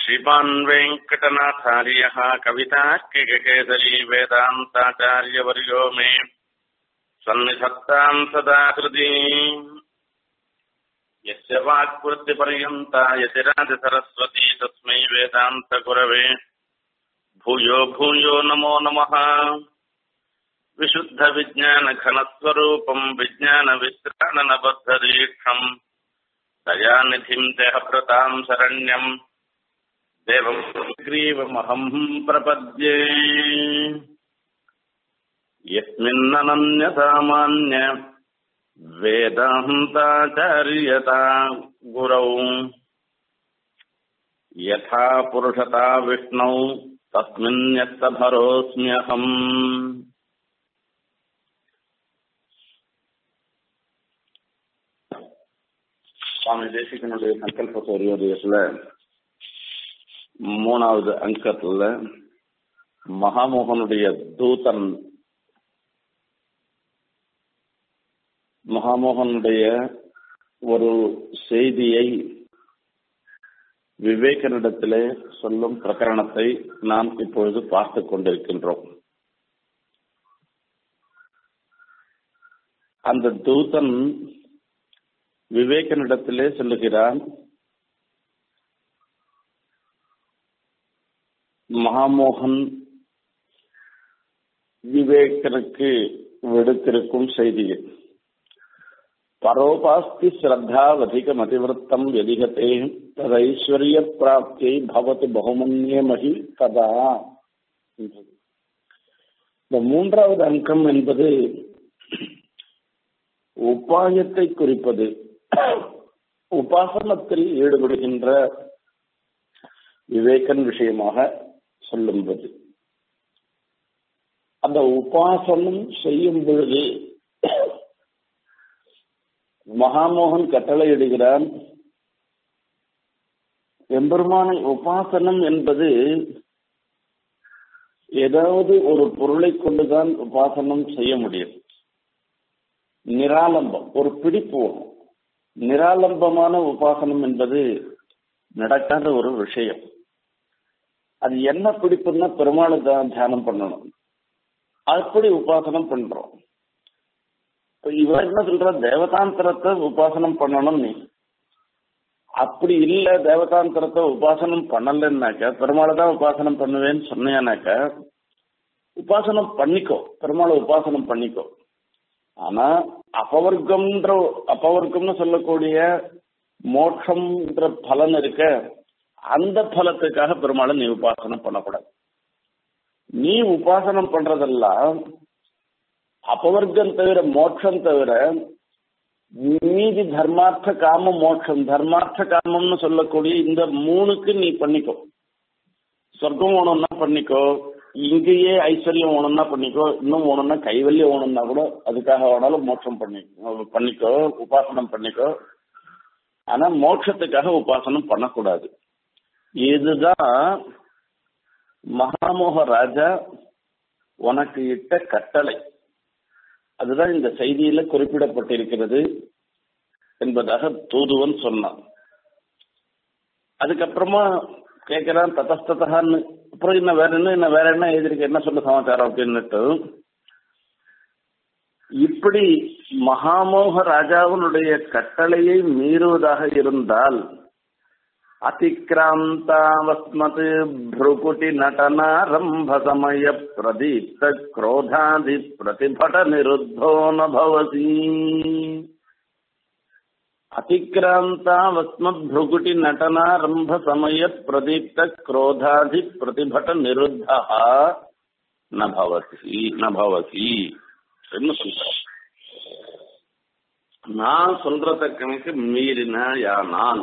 श्रीमान् वेङ्कटनाथार्यः कवितार्किककेसरी वेदान्ताचार्यवर्यो मे सन्निधत्ताम् सदा हृदि यस्य वाक्वृत्तिपर्यन्ता यतिराजसरस्वती तस्मै वेदान्तगुरवे भूयो भूयो नमो नमः विशुद्धविज्ञानघनस्वरूपम् विज्ञानविश्राणनबद्धदीक्षम् दयानिधिम् देहभृताम् शरण्यम् देवम् ग्रीवमहम् प्रपद्ये यस्मिन्ननन्यसामान्य वेदान्ताचार्यता गुरौ यथा पुरुषता विष्णौ तस्मिन्यस्तभरोऽस्म्यहम् சுவாமி தேசிகனுடைய சங்கல்ப சௌரியோதயத்துல மூணாவது அங்கத்துல மகாமோகனுடைய தூதன் மகாமோகனுடைய ஒரு செய்தியை விவேகனிடத்திலே சொல்லும் பிரகரணத்தை நாம் இப்பொழுது பார்த்து கொண்டிருக்கின்றோம் அந்த தூதன் விவேகனிடத்திலே சொல்லுகிறான் மகாமோகன் விவேகனுக்கு விடுத்திருக்கும் செய்தியை பரோபாஸ்தி ஸ்ரத்தாவதிக மதிவிருத்தம் எதிகத்தே ததைஸ்வரிய பிராப்தியை பவத்து பகுமன்யமகி கதா இந்த மூன்றாவது அங்கம் என்பது உபாயத்தை குறிப்பது உபாசனத்தில் ஈடுபடுகின்ற விவேகன் விஷயமாக சொல்லும்போது அந்த உபாசனம் செய்யும் பொழுது மகாமோகன் கட்டளையிடுகிறான் எம்பெருமானை உபாசனம் என்பது ஏதாவது ஒரு பொருளை கொண்டுதான் உபாசனம் செய்ய முடியும் நிராலம்பம் ஒரு பிடிப்பு நிராலம்பமான உபாசனம் என்பது நடக்காத ஒரு விஷயம் அது என்ன பிடிப்புன்னா பெருமாளை தான் தியானம் பண்ணணும் அப்படி உபாசனம் பண்றோம் இவர் என்ன சொல்ற தேவதாந்திரத்தை உபாசனம் பண்ணணும் நீ அப்படி இல்ல தேவதாந்திரத்தை உபாசனம் பண்ணலன்னாக்க பெருமாளை தான் உபாசனம் பண்ணுவேன்னு சொன்னேனாக்க உபாசனம் பண்ணிக்கோ பெருமாளை உபாசனம் பண்ணிக்கோ ஆனா அபவர்க்கம்ன்ற அபவர்க்கம்னு சொல்லக்கூடிய மோட்சம்ன்ற பலன் இருக்க அந்த பலத்துக்காக பெருமாளை நீ உபாசனம் பண்ணக்கூடாது நீ உபாசனம் பண்றதெல்லாம் அபவர்க்கம் தவிர மோட்சம் தவிர மீதி தர்மார்த்த காம மோட்சம் தர்மார்த்த காமம்னு சொல்லக்கூடிய இந்த மூணுக்கு நீ பண்ணிக்கோ சொர்க்கம் வேணும்னா பண்ணிக்கோ இங்கேயே ஐஸ்வர்யம் வேணும்னா பண்ணிக்கோ இன்னும் வேணும்னா கைவல்யம் வேணும்னா கூட அதுக்காக வேணாலும் மோட்சம் பண்ணி பண்ணிக்கோ உபாசனம் பண்ணிக்கோ ஆனா மோட்சத்துக்காக உபாசனம் பண்ணக்கூடாது இதுதான் மகாமோக ராஜா உனக்கு இட்ட கட்டளை அதுதான் இந்த செய்தியில குறிப்பிடப்பட்டிருக்கிறது என்பதாக தூதுவன் சொன்னான் அதுக்கப்புறமா கேட்கிறான் ததஸ்தகான்னு அப்புறம் என்ன வேற என்ன என்ன வேற என்ன எழுதிருக்கு என்ன சொல்ல சமாச்சாரம் அப்படின்னுட்டு இப்படி மகாமோக ராஜாவினுடைய கட்டளையை மீறுவதாக இருந்தால் அதிக்ராந்தாவஸ்மத் भ्रुकुटि नटनारम्भ समय प्रदीप्त क्रोधादि प्रतिभट निरुद्धो न भवति अतिक्रान्तावस्मत् भ्रुकुटि नटनारम्भ समय प्रदीप्त क्रोधादि प्रतिभट निरुद्धः न भवति न भवति என்ன சொல்ற நான் சொல்றத கணக்கு மீறின யானால்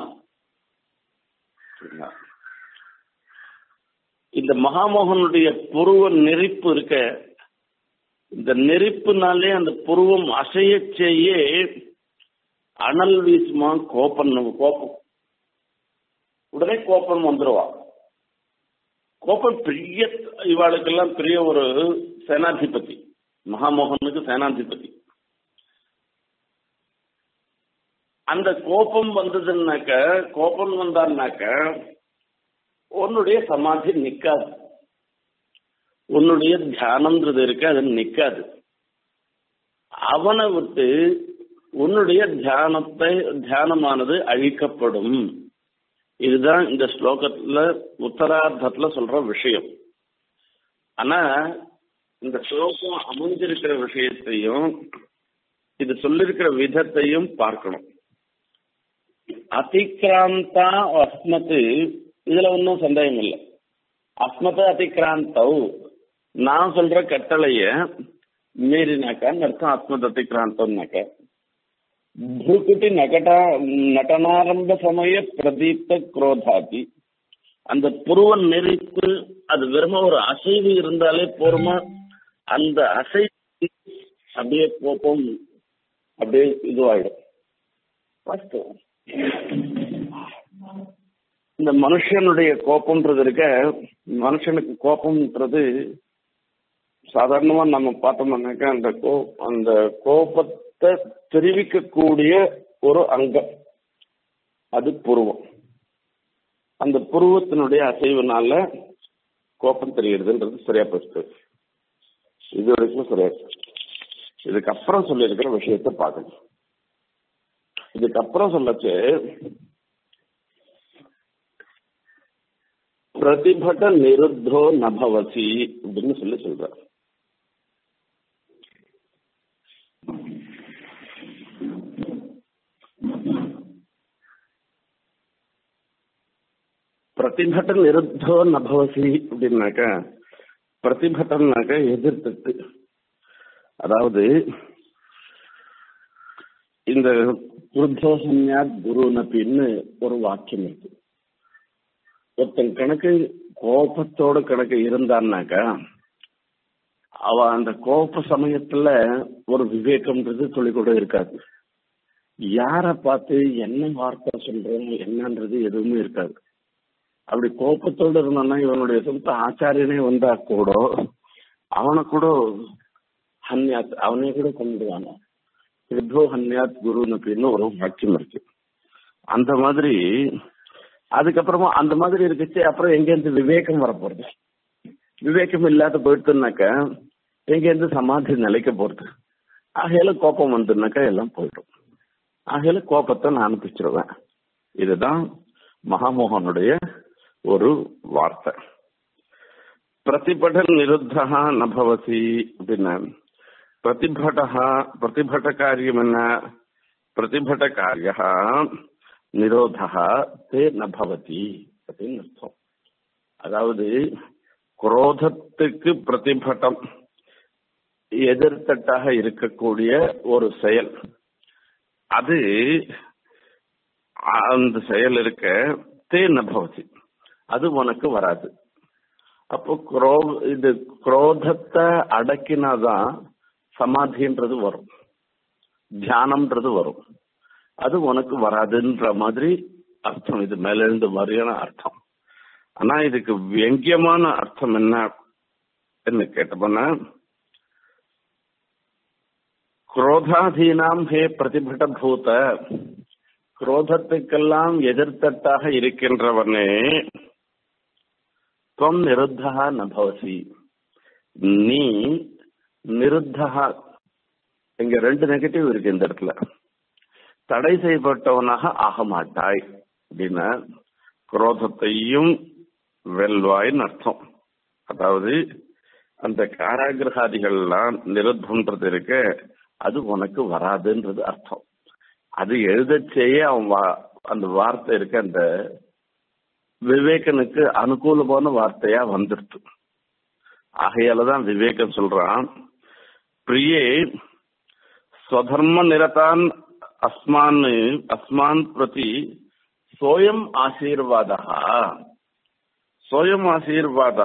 இந்த மகாமோகனுடைய புருவ நெருப்பு இருக்க இந்த நெருப்புனாலே அந்த புருவம் அசைய செய்ய அனல் வீசுமா கோப்பன் கோப்பம் உடனே கோப்பன் வந்துருவா கோப்பன் பெரிய இவாளுக்கெல்லாம் பெரிய ஒரு சேனாதிபதி மகாமோகனுக்கு சேனாதிபதி அந்த கோபம் வந்ததுன்னாக்க கோபம் வந்தான்னாக்க உன்னுடைய சமாதி நிக்காது உன்னுடைய தியானம்ன்றது இருக்கு அது நிக்காது அவனை விட்டு உன்னுடைய தியானத்தை தியானமானது அழிக்கப்படும் இதுதான் இந்த ஸ்லோகத்துல உத்தரார்த்தத்துல சொல்ற விஷயம் ஆனா இந்த ஸ்லோகம் அமைஞ்சிருக்கிற விஷயத்தையும் இது சொல்லிருக்கிற விதத்தையும் பார்க்கணும் அதிக்ராந்தா அஸ்மத்து இதுல ஒன்றும் சந்தேகம் இல்லை அஸ்மத்து அதிக்ராந்தவ் நான் சொல்ற கட்டளைய மீறினாக்கான்னு அர்த்தம் அஸ்மத் அதிக்ராந்தம்னாக்க ಭ್ರೂಕುಟಿ ನಕಟ ನಟನಾರಂಭ ಸಮಯ பிரதீப்த குரோதாதி அந்த புருவ நெறிப்பு அது வெறும ஒரு அசைவு இருந்தாலே போருமா அந்த அசைவு அப்படியே கோபம் அப்படியே இதுவாயிடும் வாஸ்தவம் இந்த மனுஷனுடைய கோபம்ன்றது இருக்க மனுஷனுக்கு கோபம்ன்றது சாதாரணமா நம்ம பார்த்தோம்னாக்கா அந்த கோ அந்த கோபத்தை தெரிவிக்கக்கூடிய ஒரு அங்கம் அது புருவம் அந்த புருவத்தினுடைய அசைவுனால கோபம் தெரிகிறதுன்றது சரியா போச்சு இது வரைக்கும் சரியா இதுக்கப்புறம் சொல்லியிருக்கிற விஷயத்த பார்க்கணும் இதுக்கப்புறம் சொல்லச்சு பிரதிபட்ட நிருத்தோ நபவசி அப்படின்னு சொல்லி சொல்ற பிரதிபட்ட நிருத்தோ நபவசி அப்படின்னாக்க பிரதிபட்டம்னாக்க எதிர்த்துட்டு அதாவது இந்த குருத்தோசன்யாத் குரு நபின்னு ஒரு வாக்கியம் இருக்கு ஒருத்தன் கணக்கு கோபத்தோட கணக்கு இருந்தான்னாக்கா அவ அந்த கோப சமயத்துல ஒரு விவேகம்ன்றது சொல்லிக் கூட இருக்காது யார பார்த்து என்ன வார்த்தை சொல்றோம் என்னன்றது எதுவுமே இருக்காது அப்படி கோபத்தோடு இருந்தான்னா இவனுடைய சொந்த ஆச்சாரியனே வந்தா கூட அவனை கூட ஹன்யாத் அவனே கூட கொண்டுடுவாங்க யுத்தோ ஹன்யாத் குருன்னு அப்படின்னு ஒரு வாக்கியம் இருக்கு அந்த மாதிரி அதுக்கப்புறமா அந்த மாதிரி இருக்குச்சு அப்புறம் எங்கேருந்து விவேகம் வரப்போறது விவேகம் இல்லாத போயிடுதுனாக்க எங்கேருந்து சமாதி நிலைக்க போறது ஆகையில கோபம் வந்துனாக்கா எல்லாம் போயிடும் ஆகையில கோபத்தை நான் அனுப்பிச்சிருவேன் இதுதான் மகாமோகனுடைய ஒரு வார்த்தை பிரதிபட நிருத்தா நபவசி அப்படின்னா பிரதிபடா பிரதிபட காரியம் என்ன பிரதிபட காரிய நிரோதா தே நபவதி அப்படின்னு அர்த்தம் அதாவது குரோதத்துக்கு பிரதிபட்டம் எதிர்த்தட்டாக இருக்கக்கூடிய ஒரு செயல் அது அந்த செயல் இருக்க தே நபவதி அது உனக்கு வராது அப்போ குரோ இது குரோதத்தை அடக்கினாதான் சமாதின்றது வரும் தியானம்ன்றது வரும் அது உனக்கு வராதுன்ற மாதிரி அர்த்தம் இது மேல இருந்து வரையான அர்த்தம் ஆனா இதுக்கு வெங்கியமான அர்த்தம் என்ன என்ன கேட்டப்போனா குரோதாதீனாம் ஹே பிரதிபட பூத குரோதத்துக்கெல்லாம் எதிர்த்தட்டாக இருக்கின்றவனே துவம் நிருத்தா நபவசி நீ நிருத்தா இங்க ரெண்டு நெகட்டிவ் இருக்கு இந்த இடத்துல தடை செய்யப்பட்டவனாக ஆக மாட்டாய் அப்படின்னா குரோதத்தையும் வெல்வாய்ன்னு அர்த்தம் அதாவது அந்த காராகிரகாதிகள்லாம் நிருத்தம்ன்றது இருக்க அது உனக்கு வராதுன்றது அர்த்தம் அது எழுதச்சேயே அவன் அந்த வார்த்தை இருக்க அந்த விவேகனுக்கு அனுகூலமான வார்த்தையா வந்துடுது ஆகையாலதான் விவேகம் சொல்றான் பிரியே ஸ்வதர்ம நிரதான் அஸ்மான் அஸ்மான் பிரதி சோயம் ஆசீர்வாத சோயம் ஆசீர்வாத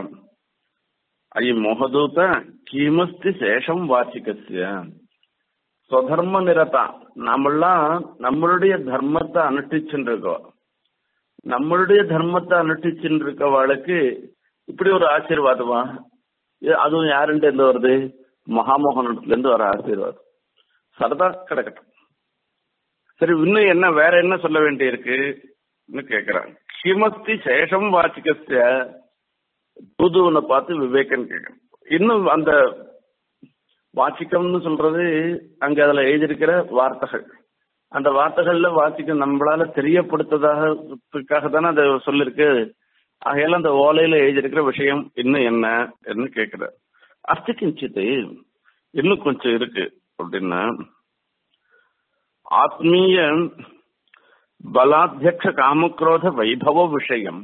ஐ மோகதூத கீமஸ்தி சேஷம் வாச்சிகசிய ஸ்வதர்ம நிரதா நம்மெல்லாம் நம்மளுடைய தர்மத்தை அனுஷ்டிச்சுட்டு இருக்கோம் நம்மளுடைய தர்மத்தை அனுஷ்டிச்சுட்டு இருக்கவாளுக்கு இப்படி ஒரு ஆசீர்வாதமா அதுவும் யாருன்ட்டு இருந்து வருது மகாமோகனத்துல இருந்து வர ஆசீர்வாதம் சரதா கிடக்கட்டும் சரி இன்னும் என்ன வேற என்ன சொல்ல வேண்டி இருக்குன்னு கேக்குறாங்க கிமஸ்தி சேஷம் வாச்சிகஸ்ய தூதுவனை பார்த்து விவேகன் கேட்கணும் இன்னும் அந்த வாச்சிக்கம்னு சொல்றது அங்க அதுல எழுதியிருக்கிற வார்த்தைகள் அந்த வார்த்தைகள்ல வாசிக்க நம்மளால தெரியப்படுத்ததாக தானே அதை சொல்லிருக்கு ஆகையால அந்த ஓலையில எழுதியிருக்கிற விஷயம் இன்னும் என்ன என்ன கேக்குற அஸ்தி கிஞ்சித்து இன்னும் கொஞ்சம் இருக்கு அப்படின்னா ஆத்மீய பலாத்தியக்ஷ காமக்ரோத வைபவ விஷயம்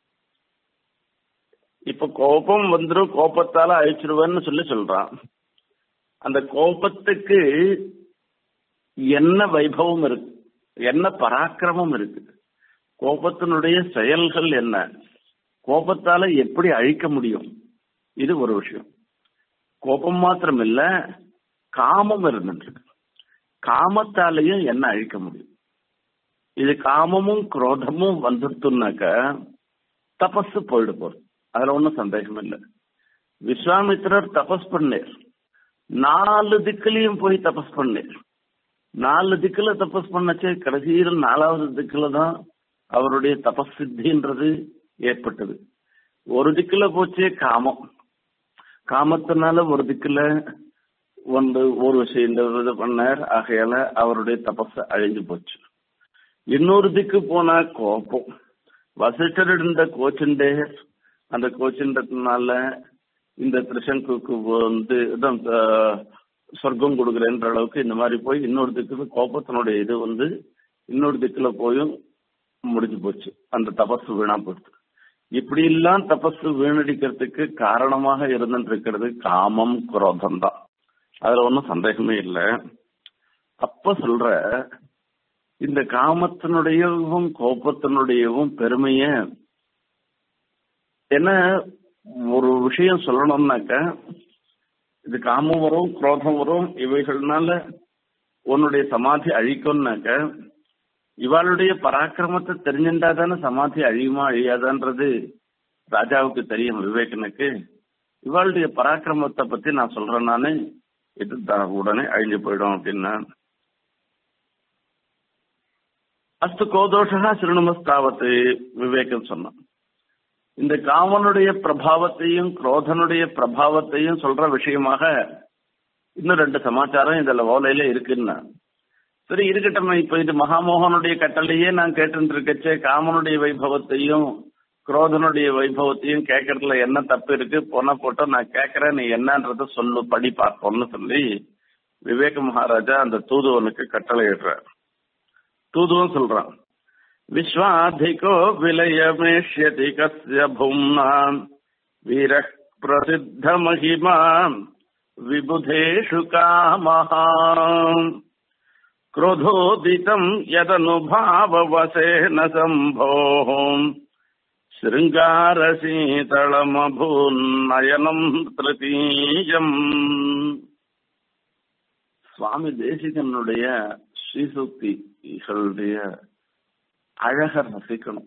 இப்ப கோபம் வந்துடும் கோபத்தால அழிச்சிருவேன்னு சொல்லி சொல்றான் அந்த கோபத்துக்கு என்ன வைபவம் இருக்கு என்ன பராக்கிரமம் இருக்கு கோபத்தினுடைய செயல்கள் என்ன கோபத்தால எப்படி அழிக்க முடியும் இது ஒரு விஷயம் கோபம் மாத்திரம் இல்ல காமம் இருந்துருக்கு காமத்தாலையும் என்ன அழிக்க முடியும் இது காமமும் குரோதமும் வந்துடுத்துனாக்க தபஸ் போயிடு போறது அதுல ஒன்றும் சந்தேகம் இல்லை விஸ்வாமித்திரர் தபஸ் பண்ணேர் நாலு திக்குலையும் போய் தபஸ் பண்ணேர் நாலு திக்குல தபஸ் பண்ணச்சே கடைசியில் நாலாவது திக்குல தான் அவருடைய தபஸ் சித்தின்றது ஏற்பட்டது ஒரு திக்குல போச்சே காமம் காமத்தினால ஒரு திக்குல வந்து ஒரு விஷயம் இது பண்ணார் ஆகையால அவருடைய தபஸ் அழிஞ்சு போச்சு இன்னொரு திக்கு போனா கோபம் வசிஷ்டர் இருந்த கோச்சுண்டே அந்த கோச்சுன்றதுனால இந்த திருஷங்குக்கு வந்து இதான் சொர்க்கம் கொடுக்குறேன்ற அளவுக்கு இந்த மாதிரி போய் இன்னொரு திக்கு கோபத்தினுடைய இது வந்து இன்னொரு திக்குல போயும் முடிஞ்சு போச்சு அந்த தபஸ் வீணா போச்சு இப்படி எல்லாம் தபஸ் வீணடிக்கிறதுக்கு காரணமாக இருந்துட்டு இருக்கிறது காமம் குரோதம் தான் அதுல ஒன்றும் சந்தேகமே இல்லை அப்ப சொல்ற இந்த காமத்தினுடையவும் கோபத்தினுடையவும் பெருமைய என்ன ஒரு விஷயம் சொல்லணும்னாக்க இது காமம் வரும் குரோதம் வரும் இவைகள்னால உன்னுடைய சமாதி அழிக்கும்னாக்க இவாளுடைய பராக்கிரமத்தை தெரிஞ்சுட்டா தானே சமாதி அழியுமா அழியாதான்றது ராஜாவுக்கு தெரியும் விவேகனுக்கு இவாளுடைய பராக்கிரமத்தை பத்தி நான் சொல்றேன் நானு இது உடனே அழிஞ்சு போயிடும் அப்படின்னா அஸ்து கோதோஷா சிறுநமஸ்தாவத்து விவேகம் சொன்னான் இந்த காமனுடைய பிரபாவத்தையும் குரோதனுடைய பிரபாவத்தையும் சொல்ற விஷயமாக இன்னும் ரெண்டு சமாச்சாரம் இதுல ஓலையில இருக்குன்னா சரி இருக்கட்டும் இப்ப இது மகாமோகனுடைய கட்டளையே நான் கேட்டு இருக்கச்சே காமனுடைய வைபவத்தையும் குரோதனுடைய வைபவத்தையும் கேட்கறதுல என்ன தப்பு இருக்கு போன போட்டோ நான் கேட்கறேன் நீ என்னன்றத சொல்லு படி பார்ப்போம்னு சொல்லி விவேக மகாராஜா அந்த தூதுவனுக்கு கட்டளை இடுறார் தூதுவன் சொல்றான் விஸ்வாதிகோ விலயமேஷ்யதி கஸ்ய பூம்னா வீர பிரசித்த மகிமா விபுதேஷு காமஹா क्रोधोदितम् यदनुभाववसेन सम्भोः शृङ्गारशीतलमभून्नयनम् तृतीयम् சுவாமி தேசிகனுடைய ஸ்ரீசுக்திகளுடைய அழக ரசிக்கணும்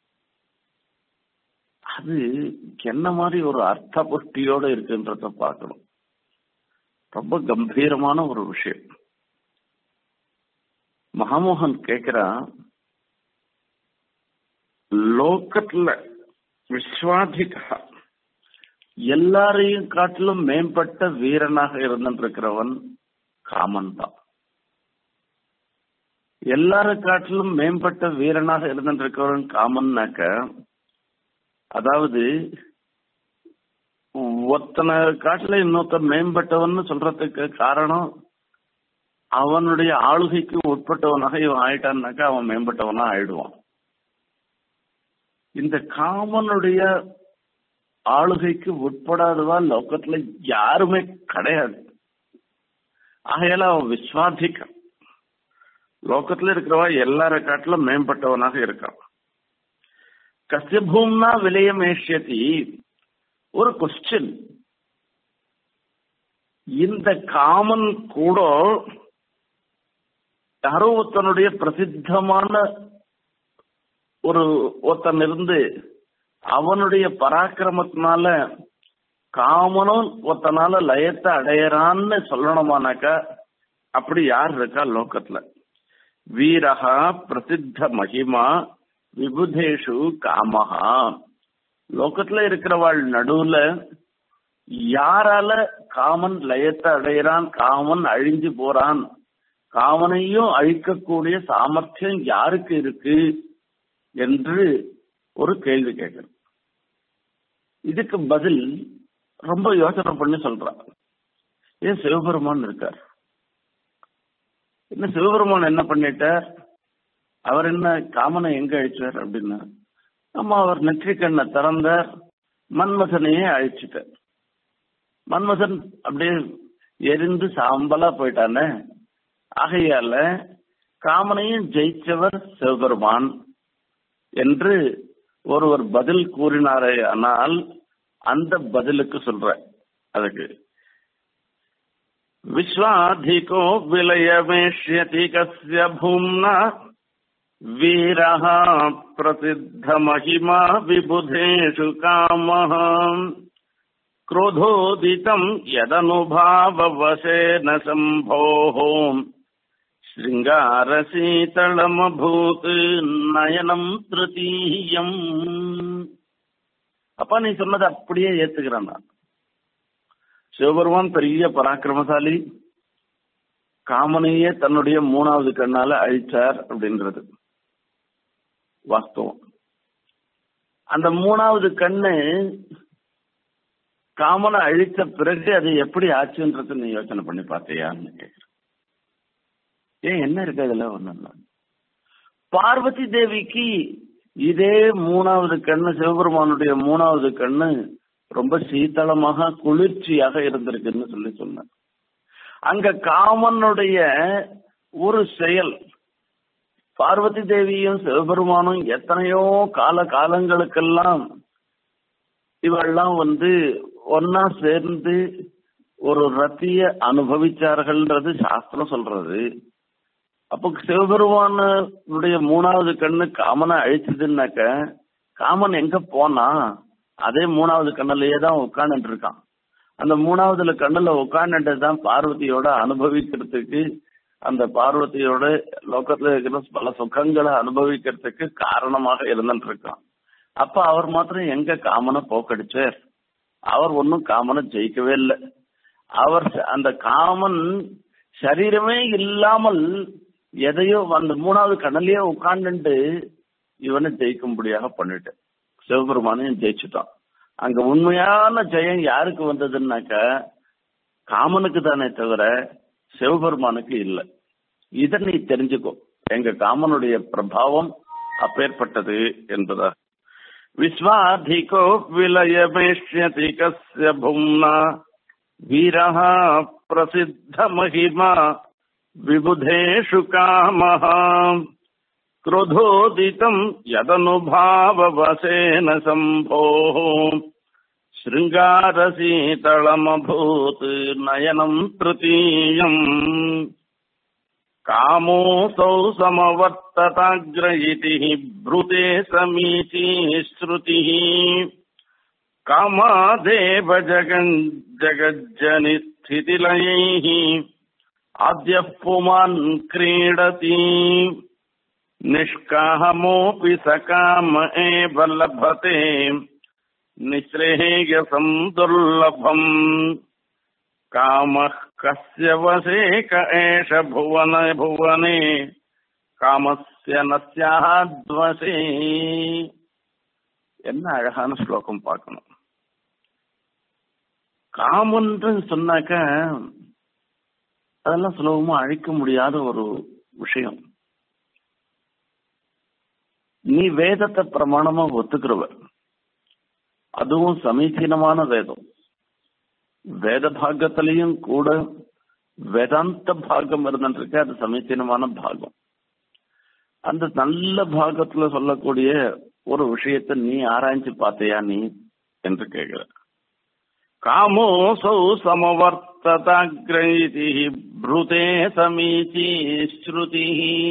அது என்ன மாதிரி ஒரு அர்த்த புஷ்டியோட இருக்குன்றத பார்க்கணும் ரொம்ப கம்பீரமான ஒரு விஷயம் மகாமோகன் கேக்குறான் லோக்கத்துல விஸ்வாதிகா எல்லாரையும் காட்டிலும் மேம்பட்ட வீரனாக இருந்திருக்கிறவன் காமன் தான் எல்லார காட்டிலும் மேம்பட்ட வீரனாக இருந்திருக்கிறவன் காமன்னாக்க அதாவது ஒத்தனை காட்டுல இன்னொருத்தர் மேம்பட்டவன் சொல்றதுக்கு காரணம் அவனுடைய ஆளுகைக்கு உட்பட்டவனாக இவன் ஆயிட்டான்னாக்கா அவன் மேம்பட்டவனா ஆயிடுவான் இந்த காமனுடைய ஆளுகைக்கு உட்படாதவா லோக்கத்துல யாருமே கிடையாது ஆகையால அவன் விஸ்வாதிகம் லோக்கத்துல இருக்கிறவா எல்லார காட்டிலும் மேம்பட்டவனாக இருக்கான் கசிய பூம்னா விலையமேஷியதி ஒரு கொஸ்டின் இந்த காமன் கூட யாரோ ஒருத்தனுடைய பிரசித்தமான ஒரு ஒருத்தன் இருந்து அவனுடைய பராக்கிரமத்தினால காமனும் ஒருத்தனால லயத்தை அடையறான்னு சொல்லணுமானாக்கா அப்படி யார் இருக்கா லோக்கத்துல வீரகா பிரசித்த மகிமா விபுதேஷு காமஹா லோகத்துல இருக்கிறவாள் நடுவுல யாரால காமன் லயத்தை அடையிறான் காமன் அழிஞ்சு போறான் காமனையும் அழிக்கக்கூடிய சாமர்த்தியம் யாருக்கு இருக்கு என்று ஒரு கேள்வி கேட்கணும் இதுக்கு பதில் ரொம்ப யோசனை பண்ணி சொல்றான் ஏன் சிவபெருமான் இருக்கார் என்ன சிவபெருமான் என்ன பண்ணிட்டார் அவர் என்ன காமனை எங்க அழிச்சார் அப்படின்னா நம்ம அவர் நெற்றிக்கண்ணை திறந்தார் மன்மதனையே அழிச்சிட்டார் மன்மதன் அப்படியே எரிந்து சாம்பலா போயிட்டானே ஆகையால காமனையும் ஜெயிச்சவர் சிவபெருமான் என்று ஒருவர் பதில் கூறினாரே ஆனால் அந்த பதிலுக்கு சொல்ற அதுக்கு விஸ்வாதிகோ விலயமேஷ்யதி கஸ்ய பூம்னா வீரः பிரசித்த மகிமா விபுதேஷு காமः क्रोधोदितम् यदनुभाववशेन शम्भोः शृङ्गारशीतलमभूत् நயனம் திருத்தீயம் அப்பா நீ சொன்னதை அப்படியே ஏத்துக்கிறேன் நான் சிவபெருமான் பெரிய பராக்கிரமசாலி காமனையே தன்னுடைய மூணாவது கண்ணால அழிச்சார் அப்படின்றது வாஸ்தவம் அந்த மூணாவது கண்ணு காமனை அழித்த பிறகு அது எப்படி ஆச்சுன்றது நீ யோசனை பண்ணி பார்த்தியான்னு கேக்குறேன் ஏன் என்ன இருக்கு அதுல ஒண்ணு பார்வதி தேவிக்கு இதே மூணாவது கண்ணு சிவபெருமானுடைய மூணாவது கண்ணு ரொம்ப சீத்தளமாக குளிர்ச்சியாக இருந்திருக்குன்னு சொல்லி சொன்ன அங்க காமனுடைய ஒரு செயல் பார்வதி தேவியும் சிவபெருமானும் எத்தனையோ கால காலங்களுக்கெல்லாம் இவெல்லாம் வந்து ஒன்னா சேர்ந்து ஒரு ரத்திய அனுபவிச்சார்கள்ன்றது சாஸ்திரம் சொல்றது அப்போ சிவபெருமானுடைய மூணாவது கண்ணு காமனை அழிச்சதுன்னாக்க காமன் எங்க போனா அதே மூணாவது கண்ணிலேயே தான் உட்காந்துட்டு இருக்கான் அந்த மூணாவதுல கண்ணுல உட்காந்துட்டு தான் பார்வதியோட அனுபவிக்கிறதுக்கு அந்த பார்வதியோட லோகத்துல இருக்கிற பல சுகங்களை அனுபவிக்கிறதுக்கு காரணமாக இருந்துட்டு இருக்கான் அப்ப அவர் மாத்திரம் எங்க காமனை போக்கடிச்சார் அவர் ஒன்னும் காமனை ஜெயிக்கவே இல்லை அவர் அந்த காமன் சரீரமே இல்லாமல் எதையோ அந்த மூணாவது கடலையே உட்கார்ந்துட்டு இவனை ஜெயிக்கும்படியாக பண்ணிட்டு சிவபெருமானையும் ஜெயிச்சுட்டான் அங்க உண்மையான ஜெயம் யாருக்கு வந்ததுன்னாக்க காமனுக்கு தானே தவிர சிவபெருமானுக்கு இல்லை இதை நீ தெரிஞ்சுக்கோ எங்க காமனுடைய பிரபாவம் அப்பேற்பட்டது என்பதா விஸ்வாதிகோ விலயமேஷ்யதி கஸ்ய பும்னா வீரः பிரசித்த மகிமா விபுதேஷு காமः क्रोधोदितम् यदनुभाववशेन शम्भोः शृङ्गारशीतलमभूत् नयनम् तृतीयम् कामोऽसौ समवर्तताग्र इति भृते समीची श्रुतिः कामादेव जगन् जगज्जनि स्थितिलयैः आद्यः पुमान् क्रीडति निष्कामोऽपि स काम एव लभते निःश्रेयसम् दुर्लभम् कामः कस्य वशे क एष भुवन भुवने காமஸ்ய நஸ்யாத்வசே என்ன அழகான ஸ்லோகம் பார்க்கணும் காமன்று சொன்னாக்க அதெல்லாம் சுலபமா அழிக்க முடியாத ஒரு விஷயம் நீ வேதத்தை பிரமாணமா ஒத்துக்கிறவ அதுவும் சமீச்சீனமான வேதம் வேத பாகத்திலையும் கூட வேதாந்த பாகம் இருந்துருக்கு அது சமீச்சீனமான பாகம் அந்த நல்ல பாகத்துல சொல்லக்கூடிய ஒரு விஷயத்தை நீ ஆராய்ச்சி பார்த்தையா நீ என்று கேட்கிற காமோசௌ சமவர்த்ததாகிரீதி ப்ருதே சமீச்சி ஸ்ருதி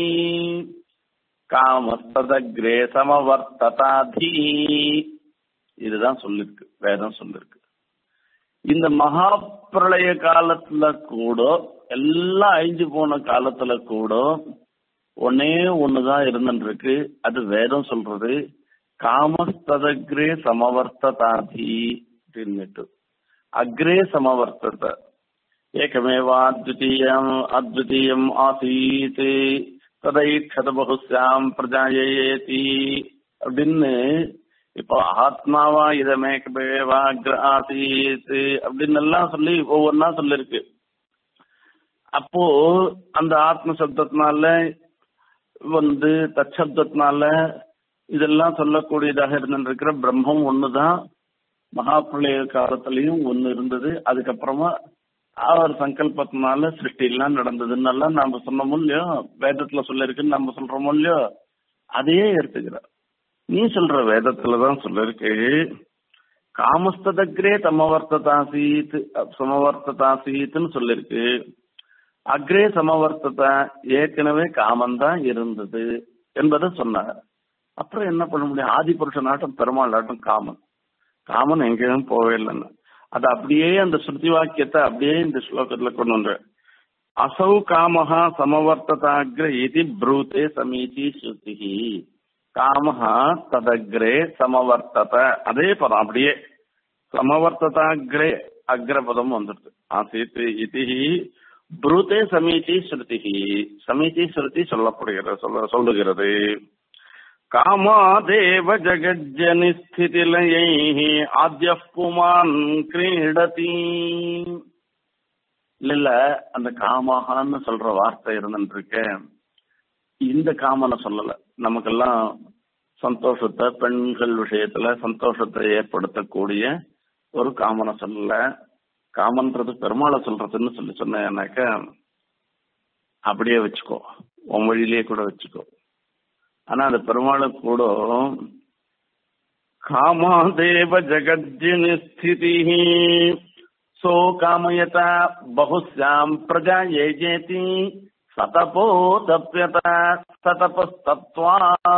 காமஸ்ததக்ரே சமவர்த்ததாதி இதுதான் சொல்லிருக்கு வேதம் சொல்லிருக்கு இந்த மகா பிரளய காலத்துல கூட எல்லாம் அழிஞ்சு போன காலத்துல கூட ஒன்னே ஒண்ணுதான் இருந்துருக்கு அது வேதம் சொல்றது காமஸ்ததக்ரே சமவர்த்ததாதி அப்படின்னுட்டு அக்ரே சமவர்த்தத ஏகமேவா அத்விதீயம் அத்விதீயம் ஆசீத் ததைக்ஷத பகுஸ்யாம் பிரஜாயேதி அப்படின்னு இப்போ ஆத்மாவா இதமேகமேவா அக்ர ஆசீத் அப்படின்னு எல்லாம் சொல்லி ஒவ்வொன்னா சொல்லிருக்கு அப்போ அந்த ஆத்ம சப்தத்தினால வந்து தச்சப்தத்தினால இதெல்லாம் சொல்லக்கூடியதாக இருந்திருக்கிற பிரம்மம் ஒண்ணுதான் மகாபிரளய காலத்திலையும் ஒண்ணு இருந்தது அதுக்கப்புறமா அவர் சங்கல்பத்தினால சிருஷ்டி எல்லாம் நடந்ததுன்னு எல்லாம் நாம சொன்னோமோ இல்லையோ வேதத்துல சொல்லிருக்குன்னு நம்ம சொல்றோமோ இல்லையோ அதையே எடுத்துக்கிறார் நீ சொல்ற வேதத்துலதான் சொல்லிருக்கு காமஸ்ததக்ரே தமவர்த்ததாசீத் சமவர்த்ததாசீத்னு சொல்லிருக்கு அக்ரே சமவர்த்தத ஏற்கனவே காமந்தான் இருந்தது என்பதை சொன்னார் அப்புறம் என்ன பண்ண முடியும் ஆதி புருஷனாட்டம் பெருமாள் ஆட்டம் காமன் காமன் எங்கேயும் போவே இல்லைன்னு அது அப்படியே அந்த ஸ்ருதி வாக்கியத்தை அப்படியே இந்த ஸ்லோகத்துல கொண்டு வந்த அசௌ காமஹா சமவர்த்ததாகிர இது ப்ரூதே சமீதி ஸ்ருதி காமஹா ததக்ரே சமவர்த்தத அதே பதம் அப்படியே சமவர்த்ததாகிரே அக்ரபதம் வந்துடுது ஆசீத் இது ப்ரூதே சமீதி ஸ்ருதி சமீதி ஸ்ருதி சொல்லப்படுகிறது சொல்ல சொல்லுகிறது காமாதேவ ஜகஜ்ஜனி ஸ்திதிலயை ஆத்ய புமான் கிரீடதி இல்ல இல்ல அந்த காமஹான்னு சொல்ற வார்த்தை இருந்துருக்கு இந்த காமனை சொல்லல நமக்கெல்லாம் சந்தோஷத்தை பெண்கள் விஷயத்துல சந்தோஷத்தை ஏற்படுத்தக்கூடிய ஒரு காமனை சொல்லல காமன்றது பெருமாளை சொல்றதுன்னு சொல்லி சொன்னேன்னாக்க அப்படியே வச்சுக்கோ உன் வழியிலேயே கூட வச்சுக்கோ ஆனா அந்த பெருமாளை கூட காமாதேவ ஜகஜினி ஸ்திதி சோ காமயத பகுஸ்யாம் பிரஜா ஏஜேதி சதபோ தப்யத சதபஸ்தத்வா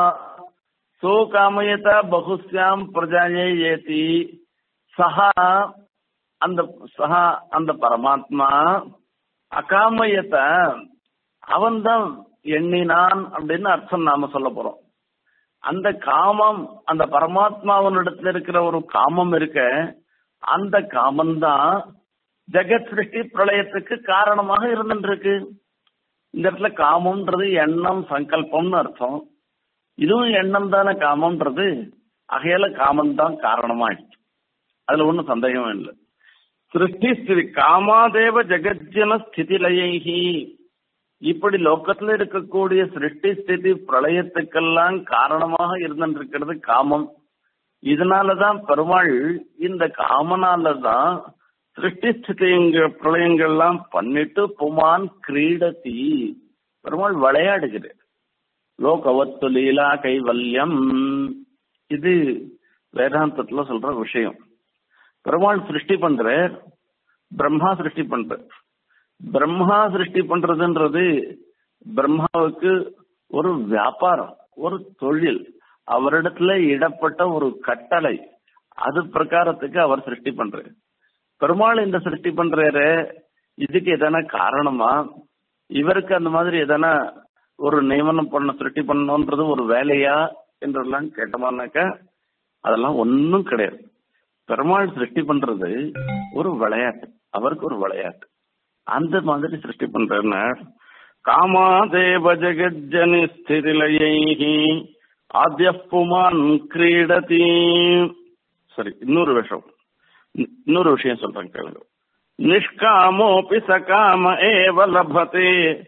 சோ காமயத பகுஸ்யாம் பிரஜா ஏஜேதி சஹா அந்த சஹா அந்த பரமாத்மா அகாமயத்த அவன்தான் எண்ணினான் அப்படின்னு அர்த்தம் நாம சொல்ல போறோம் அந்த காமம் அந்த பரமாத்மாவனிடத்துல இருக்கிற ஒரு காமம் இருக்க அந்த காமம் தான் ஜெகத் சிருஷ்டி பிரளயத்துக்கு காரணமாக இருந்துருக்கு இந்த இடத்துல காமம்ன்றது எண்ணம் சங்கல்பம்னு அர்த்தம் இதுவும் எண்ணம் தானே காமம்ன்றது அகையில காமம் தான் காரணமாயிடுச்சு அதுல ஒன்றும் சந்தேகம் இல்லை சிருஷ்டி ஸ்திதி காமாதேவ ஜெகஜன ஸ்திதிலயைஹி இப்படி லோக்கத்துல இருக்கக்கூடிய சிருஷ்டி ஸ்திதி பிரளயத்துக்கெல்லாம் காரணமாக இருந்திருக்கிறது காமம் இதனாலதான் பெருமாள் இந்த காமனாலதான் சிருஷ்டி ஸ்திதிங்க பிரளயங்கள்லாம் பண்ணிட்டு புமான் கிரீடதி பெருமாள் விளையாடுகிறார் லோகவத்து லீலா கைவல்யம் இது வேதாந்தத்துல சொல்ற விஷயம் பெருமாள் சிருஷ்டி பண்ற பிரம்மா சிருஷ்டி பண்ற பிரம்மா சிருஷ்டி பண்றதுன்றது பிரம்மாவுக்கு ஒரு வியாபாரம் ஒரு தொழில் அவரிடத்துல இடப்பட்ட ஒரு கட்டளை அது பிரகாரத்துக்கு அவர் சிருஷ்டி பண்றாரு பெருமாள் இந்த சிருஷ்டி பண்றாரு இதுக்கு எதனா காரணமா இவருக்கு அந்த மாதிரி எதனா ஒரு நியமனம் பண்ண சிருஷ்டி பண்ணணுன்றது ஒரு வேலையா என்றெல்லாம் கேட்டோமானாக்கா அதெல்லாம் ஒன்றும் கிடையாது பெருமாள் சிருஷ்டி பண்றது ஒரு விளையாட்டு அவருக்கு ஒரு விளையாட்டு அந்த மாதிரி சிருஷ்டி பண்றேன்னா காமாதேவ ஜெகஜனி ஸ்திரிலயைஹி ஆத்ய புமான் கிரீடதி சரி இன்னொரு விஷயம் இன்னொரு விஷயம் சொல்றேன் கேளுங்க நிஷ்காமோபி சகாம ஏவ லபதே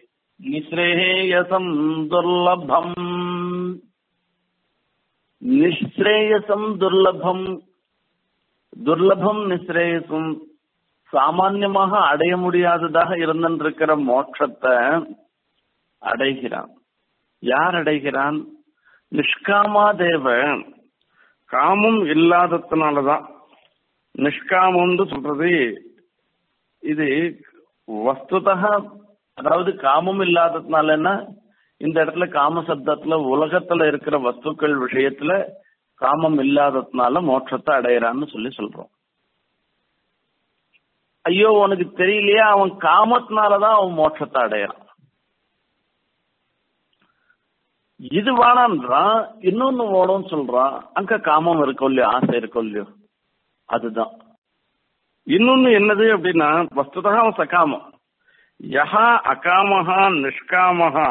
நிஸ்ரேயசம் துர்லபம் நிஸ்ரேயசம் துர்லபம் துர்லபம் நிஸ்ரேயசும் சாமான்யமாக அடைய முடியாததாக இருந்திருக்கிற மோட்சத்தை அடைகிறான் யார் அடைகிறான் நிஷ்காமாதேவ காமம் இல்லாததுனாலதான் நிஷ்காமம்னு சொல்றது இது வஸ்துதா அதாவது காமம் இல்லாததுனாலன்னா இந்த இடத்துல காம சப்தத்துல உலகத்துல இருக்கிற வஸ்துக்கள் விஷயத்துல காமம் இல்லாததுனால மோட்சத்தை அடையிறான்னு சொல்லி சொல்றோம் ஐயோ உனக்கு தெரியலையா அவன் காமத்தினாலதான் அவன் மோட்சத்தை அடையிறான் இது வேணான்றான் இன்னொன்னு ஓடும் சொல்றான் அங்க காமம் இருக்கும் இல்லையோ ஆசை இருக்கும் இல்லையோ அதுதான் இன்னொன்னு என்னது அப்படின்னா வஸ்துதா அவன் சகாமம் யஹா அகாமஹா நிஷ்காமஹா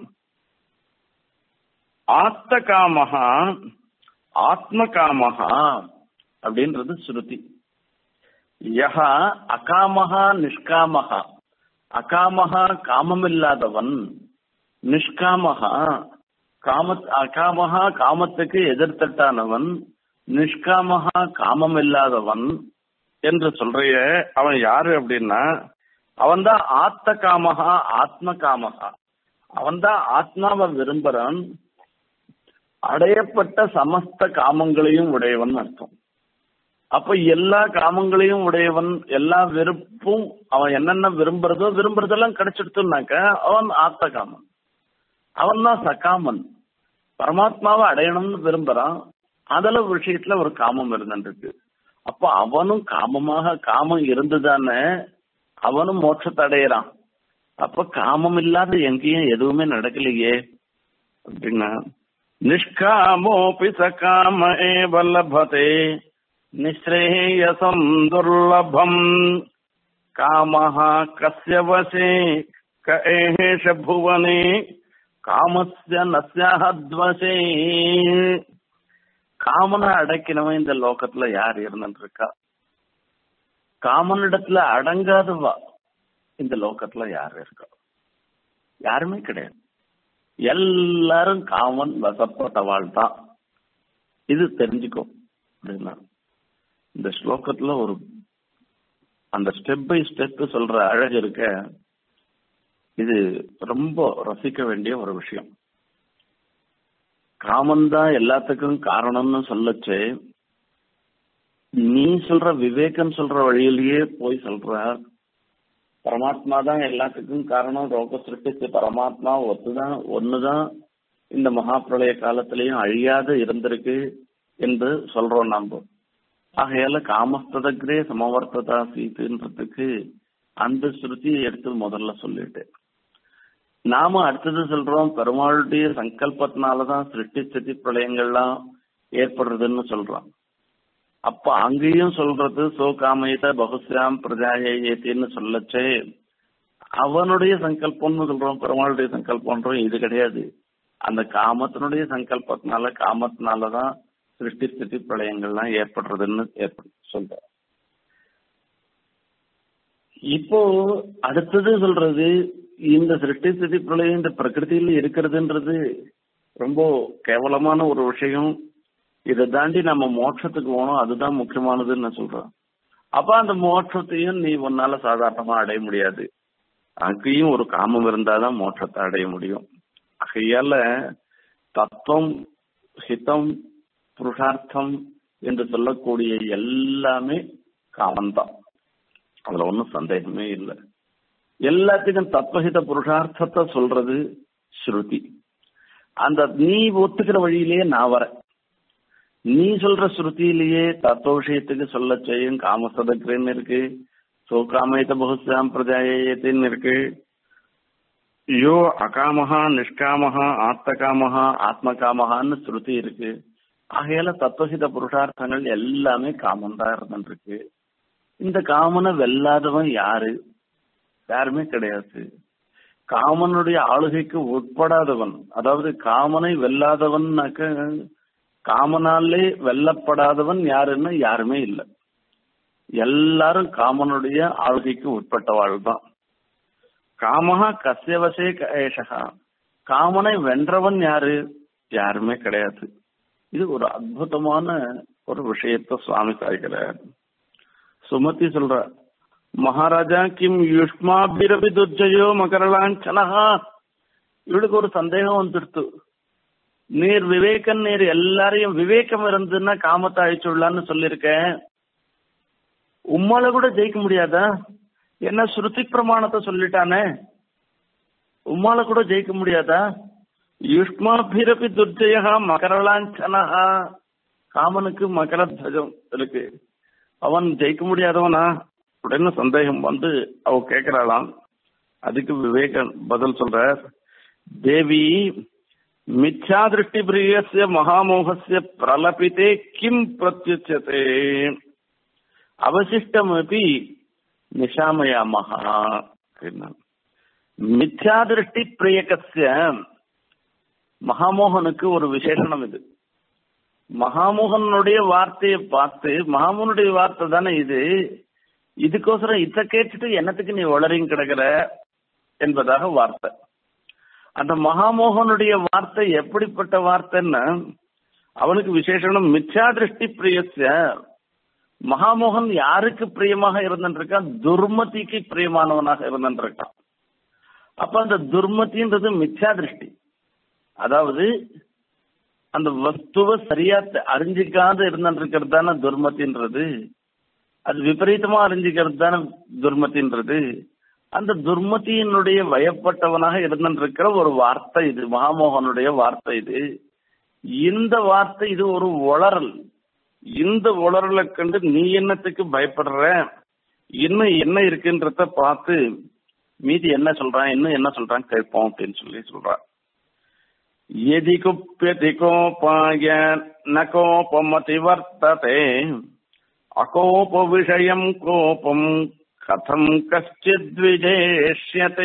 ஆத்த காமஹா ஆத்ம காமஹா அப்படின்றது ஸ்ருதி யஹா அகாமஹா நிஷ்காமஹா அகாமஹா காமமில்லாதவன் நிஷ்காமஹா காம அகாமஹா காமத்துக்கு எதிர்த்தட்டானவன் நிஷ்காமஹா காமம் இல்லாதவன் என்று சொல்றிய அவன் யாரு அப்படின்னா அவன் தான் ஆத்த காமஹா ஆத்ம காமஹா அவன் தான் ஆத்மாவை விரும்புறான் அடையப்பட்ட சமஸ்த காமங்களையும் உடையவன் அர்த்தம் அப்ப எல்லா காமங்களையும் உடையவன் எல்லா விருப்பும் அவன் என்னென்ன விரும்புறதோ விரும்புறதெல்லாம் கிடைச்சிடுத்துனாக்க அவன் ஆத்த காமன் அவன் தான் சகாமன் பரமாத்மாவை அடையணும்னு விரும்புறான் அதுல விஷயத்துல ஒரு காமம் இருந்துருக்கு அப்ப அவனும் காமமாக காமம் இருந்துதானே அவனும் மோட்சத்தை அடையிறான் அப்ப காமம் இல்லாத எங்கேயும் எதுவுமே நடக்கலையே அப்படின்னா நிஷ்காமோபி சகாம ஏவ லபதே நிஸ்ரேயசம் துர்லபம் காமஹ கஸ்ய வசே க ஏஷ புவனே காமஸ்ய நஸ்யாஹத்வசே காமனை அடக்கினவன் இந்த லோகத்துல யார் இருந்துட்டு இருக்கா காமனிடத்துல அடங்காதவா இந்த லோகத்துல யார் இருக்கா யாருமே கிடையாது எல்லாரும் காமன் வசப்பட்டவாள் தான் இது தெரிஞ்சுக்கோ அப்படின்னா இந்த ஸ்லோகத்துல ஒரு அந்த ஸ்டெப் பை ஸ்டெப் சொல்ற அழகு இருக்க இது ரொம்ப ரசிக்க வேண்டிய ஒரு விஷயம் காமன் தான் எல்லாத்துக்கும் காரணம்னு சொல்லச்சு நீ சொல்ற விவேகம் சொல்ற வழியிலேயே போய் சொல்ற பரமாத்மா தான் எல்லாத்துக்கும் காரணம் ரோக சிருஷ்டிச்சு பரமாத்மா ஒத்துதான் ஒண்ணுதான் இந்த மகாபிரளய காலத்திலையும் அழியாத இருந்திருக்கு என்று சொல்றோம் நாம ஆகையால காமஸ்ததகிரே சமவர்த்ததா சீத்துன்றதுக்கு அந்த ஸ்ருதியை எடுத்து முதல்ல சொல்லிட்டேன் நாம அடுத்தது சொல்றோம் பெருமாளுடைய சங்கல்பத்தினாலதான் சிருஷ்டி ஸ்திதி பிரளயங்கள்லாம் ஏற்படுறதுன்னு சொல்றோம் அப்ப அங்கேயும் சொல்றது சோ காமயித பகுஸ்யாம் பிரஜாயேத்தின்னு சொல்லச்சே அவனுடைய சங்கல்பம்னு சொல்றோம் பெருமாளுடைய சங்கல்பம்ன்றோம் இது கிடையாது அந்த காமத்தினுடைய சங்கல்பத்தினால காமத்தினாலதான் சிருஷ்டி ஸ்திதி பிரளயங்கள்லாம் ஏற்படுறதுன்னு ஏற்படு சொல்ற இப்போ அடுத்தது சொல்றது இந்த சிருஷ்டி ஸ்திதி பிரளயம் இந்த பிரகிருதியில் இருக்கிறதுன்றது ரொம்ப கேவலமான ஒரு விஷயம் இதை தாண்டி நம்ம மோட்சத்துக்கு போகணும் அதுதான் முக்கியமானதுன்னு நான் சொல்றேன் அப்ப அந்த மோட்சத்தையும் நீ உன்னால சாதாரணமா அடைய முடியாது அங்கேயும் ஒரு காமம் இருந்தாதான் மோட்சத்தை அடைய முடியும் ஆகையால தத்துவம் ஹிதம் புருஷார்த்தம் என்று சொல்லக்கூடிய எல்லாமே காமந்தான் அதுல ஒன்றும் சந்தேகமே இல்லை எல்லாத்துக்கும் தத்வஹித புருஷார்த்தத்தை சொல்றது ஸ்ருதி அந்த நீ ஒத்துக்கிற வழியிலேயே நான் வரேன் நீ சொல்ற ஸ்ருதியிலேயே தத்துவ விஷயத்துக்கு சொல்ல செய்யும் காமசதக்கிரன்னு இருக்கு சோகாமயத்த பகுஸ்யாம் பிரஜாயத்தின்னு இருக்கு யோ அகாமஹா நிஷ்காமஹா ஆத்தகாமஹா ஆத்மகாமஹான்னு ஸ்ருதி இருக்கு ஆகையால தத்துவஹித புருஷார்த்தங்கள் எல்லாமே காமன் தான் இருந்துருக்கு இந்த காமனை வெல்லாதவன் யாரு யாருமே கிடையாது காமனுடைய ஆளுகைக்கு உட்படாதவன் அதாவது காமனை வெல்லாதவன்னாக்க காமனாலே வெல்லப்படாதவன் யாருன்னா யாருமே இல்லை எல்லாரும் காமனுடைய ஆளுகைக்கு உட்பட்டவாள் தான் காமஹா கசியவசே ஏஷகா காமனை வென்றவன் யாரு யாருமே கிடையாது இது ஒரு அற்புதமான ஒரு விஷயத்த சுவாமி சாய்கிறார் சுமதி சொல்ற மகாராஜா கிம் யுஷ்மாபிரபி துர்ஜயோ மகரலாஞ்சனஹா இவளுக்கு ஒரு சந்தேகம் வந்துடுத்து நீர் விவேகன் நீர் எல்லாரையும் விவேகம் இருந்துன்னா காமத்தை அழிச்சுடலான்னு சொல்லியிருக்கேன் உம்மால கூட ஜெயிக்க முடியாதா என்ன ஸ்ருதி பிரமாணத்தை சொல்லிட்டானே உம்மால கூட ஜெயிக்க முடியாதா யுஷ்மாபிரபி துர்ஜயா மகரலாஞ்சனஹா காமனுக்கு மகர தஜம் இருக்கு அவன் ஜெயிக்க முடியாதவனா அப்படின்னு சந்தேகம் வந்து அவ கேட்கிறாளாம் அதுக்கு விவேகன் பதில் சொல்ற தேவி மித்யா திருஷ்டி பிரியஸ்ய மகாமோகஸ்ய பிரலபித்தே கிம் பிரத்யுச்சதே அவசிஷ்டமபி நிஷாமயாமஹா மித்யா திருஷ்டி பிரியகஸ்ய மகாமோகனுக்கு ஒரு விசேஷனம் இது மகாமோகனுடைய வார்த்தையை பார்த்து மகாமோகனுடைய வார்த்தை தானே இது இதுக்கோசரம் இத கேட்டுட்டு என்னத்துக்கு நீ வளரிங் கிடக்குற என்பதாக வார்த்தை அந்த மகாமோகனுடைய வார்த்தை எப்படிப்பட்ட வார்த்தைன்னா அவனுக்கு விசேஷனம் மித்யா திருஷ்டி பிரியஸ்ய மகாமோகன் யாருக்கு பிரியமாக இருந்துருக்கான் துர்மதிக்கு பிரியமானவனாக இருந்துருக்கான் அப்ப அந்த துர்மதின்றது மித்யா திருஷ்டி அதாவது அந்த வஸ்துவ சரியா அறிஞ்சிக்காத இருந்துருக்கிறது தானே துர்மதின்றது அது விபரீதமா அறிஞ்சிக்கிறது தானே துர்மதின்றது அந்த துர்மதியினுடைய வயப்பட்டவனாக இருந்திருக்கிற ஒரு வார்த்தை இது மகாமோகனுடைய வார்த்தை இது இந்த வார்த்தை இது ஒரு உளறல் இந்த உளறலை கண்டு நீ என்னத்துக்கு பயப்படுற இன்னும் என்ன இருக்குன்றத பார்த்து மீதி என்ன சொல்றான் இன்னும் என்ன சொல்றான் கேட்போம் அப்படின்னு சொல்லி சொல்றான் எதி குப்பியதி கோபாய ந கோபமதி வர்த்ததே அகோப விஷயம் கோபம் கதம் கஷ்டித் விஜேஷ்யத்தை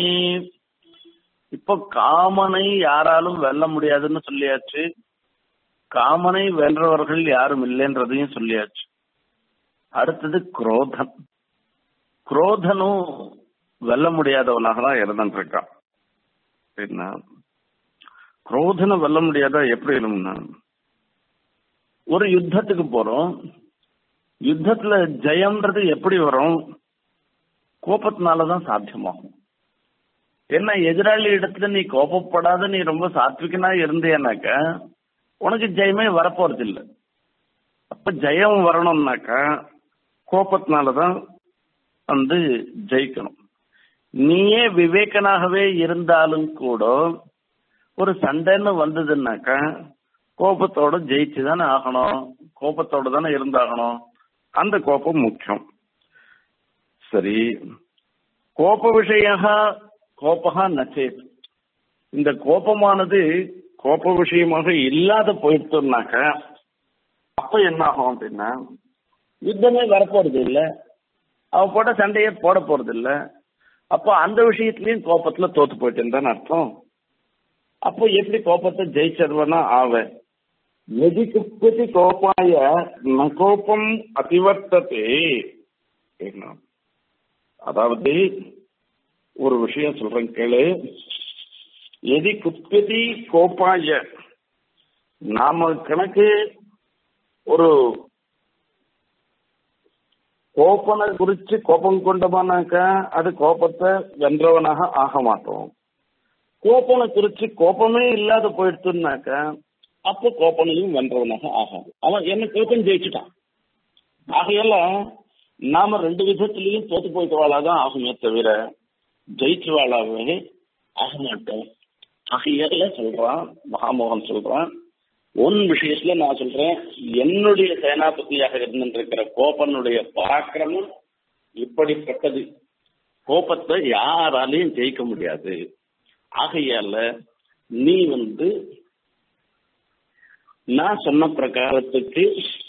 இப்போ காமனை யாராலும் வெல்ல முடியாதுன்னு சொல்லியாச்சு காமனை வென்றவர்கள் யாரும் இல்லைன்றதையும் சொல்லியாச்சு அடுத்தது குரோதன் குரோதனும் வெல்ல முடியாதவனாக தான் இருந்துட்டு இருக்கான் என்ன குரோதனை வெல்ல முடியாதா எப்படி இருக்கும்னா ஒரு யுத்தத்துக்கு போறோம் யுத்தத்துல ஜெயம்ன்றது எப்படி வரும் கோபத்தினாலதான் சாத்தியமாகும் என்ன எதிராளி இடத்துல நீ கோபப்படாத நீ ரொம்ப சாத்விகனா இருந்தேனாக்க உனக்கு ஜெயமே வரப்போறது இல்லை அப்ப ஜெயம் வரணும்னாக்கா கோபத்தினாலதான் வந்து ஜெயிக்கணும் நீயே விவேகனாகவே இருந்தாலும் கூட ஒரு சண்டைன்னு வந்ததுன்னாக்கா கோபத்தோட ஜெயிச்சு தானே ஆகணும் கோபத்தோட தானே இருந்தாகணும் அந்த கோபம் முக்கியம் சரி கோப விஷய கோபகா நச்சேத் இந்த கோபமானது கோப விஷயமாக இல்லாத போயிட்டோம்னாக்க அப்ப என்ன ஆகும் அப்படின்னா யுத்தமே வரப்போறது இல்ல அவ போட்ட சண்டையே போட போறது இல்ல அப்போ அந்த விஷயத்திலயும் கோபத்துல தோத்து போயிட்டேன்னு அர்த்தம் அப்போ எப்படி கோபத்தை ஜெயிச்சிருவனா ஆவேன் எதி குப்பதி கோபாய ந கோபம் அதிவர்த்ததே என்ன அதாவது ஒரு விஷயம் சொல்றேன் கேளு எதி குப்பதி கோபாய நாம கணக்கு ஒரு கோபனை குறிச்சு கோபம் கொண்டவனாக்கா அது கோபத்தை வென்றவனாக ஆக மாட்டோம் கோபனை குறிச்சு கோபமே இல்லாத போயிடுச்சுனாக்கா அப்போ கோபனையும் வென்றவனாக ஆகாது அவன் என்ன கோபம் ஜெயிச்சுட்டான் ஆகையால நாம ரெண்டு விதத்திலையும் தோத்து போயிட்டவாளாதான் ஆகுமே தவிர ஜெயிச்சவாளாவே ஆக மாட்டோம் ஆகையால சொல்றான் மகாமோகன் சொல்றான் உன் விஷயத்துல நான் சொல்றேன் என்னுடைய சேனாபதியாக இருந்திருக்கிற கோபனுடைய பராக்கிரமம் இப்படிப்பட்டது கோபத்தை யாராலையும் ஜெயிக்க முடியாது ஆகையால நீ வந்து நான் சொன்ன பிரகாரத்துக்கு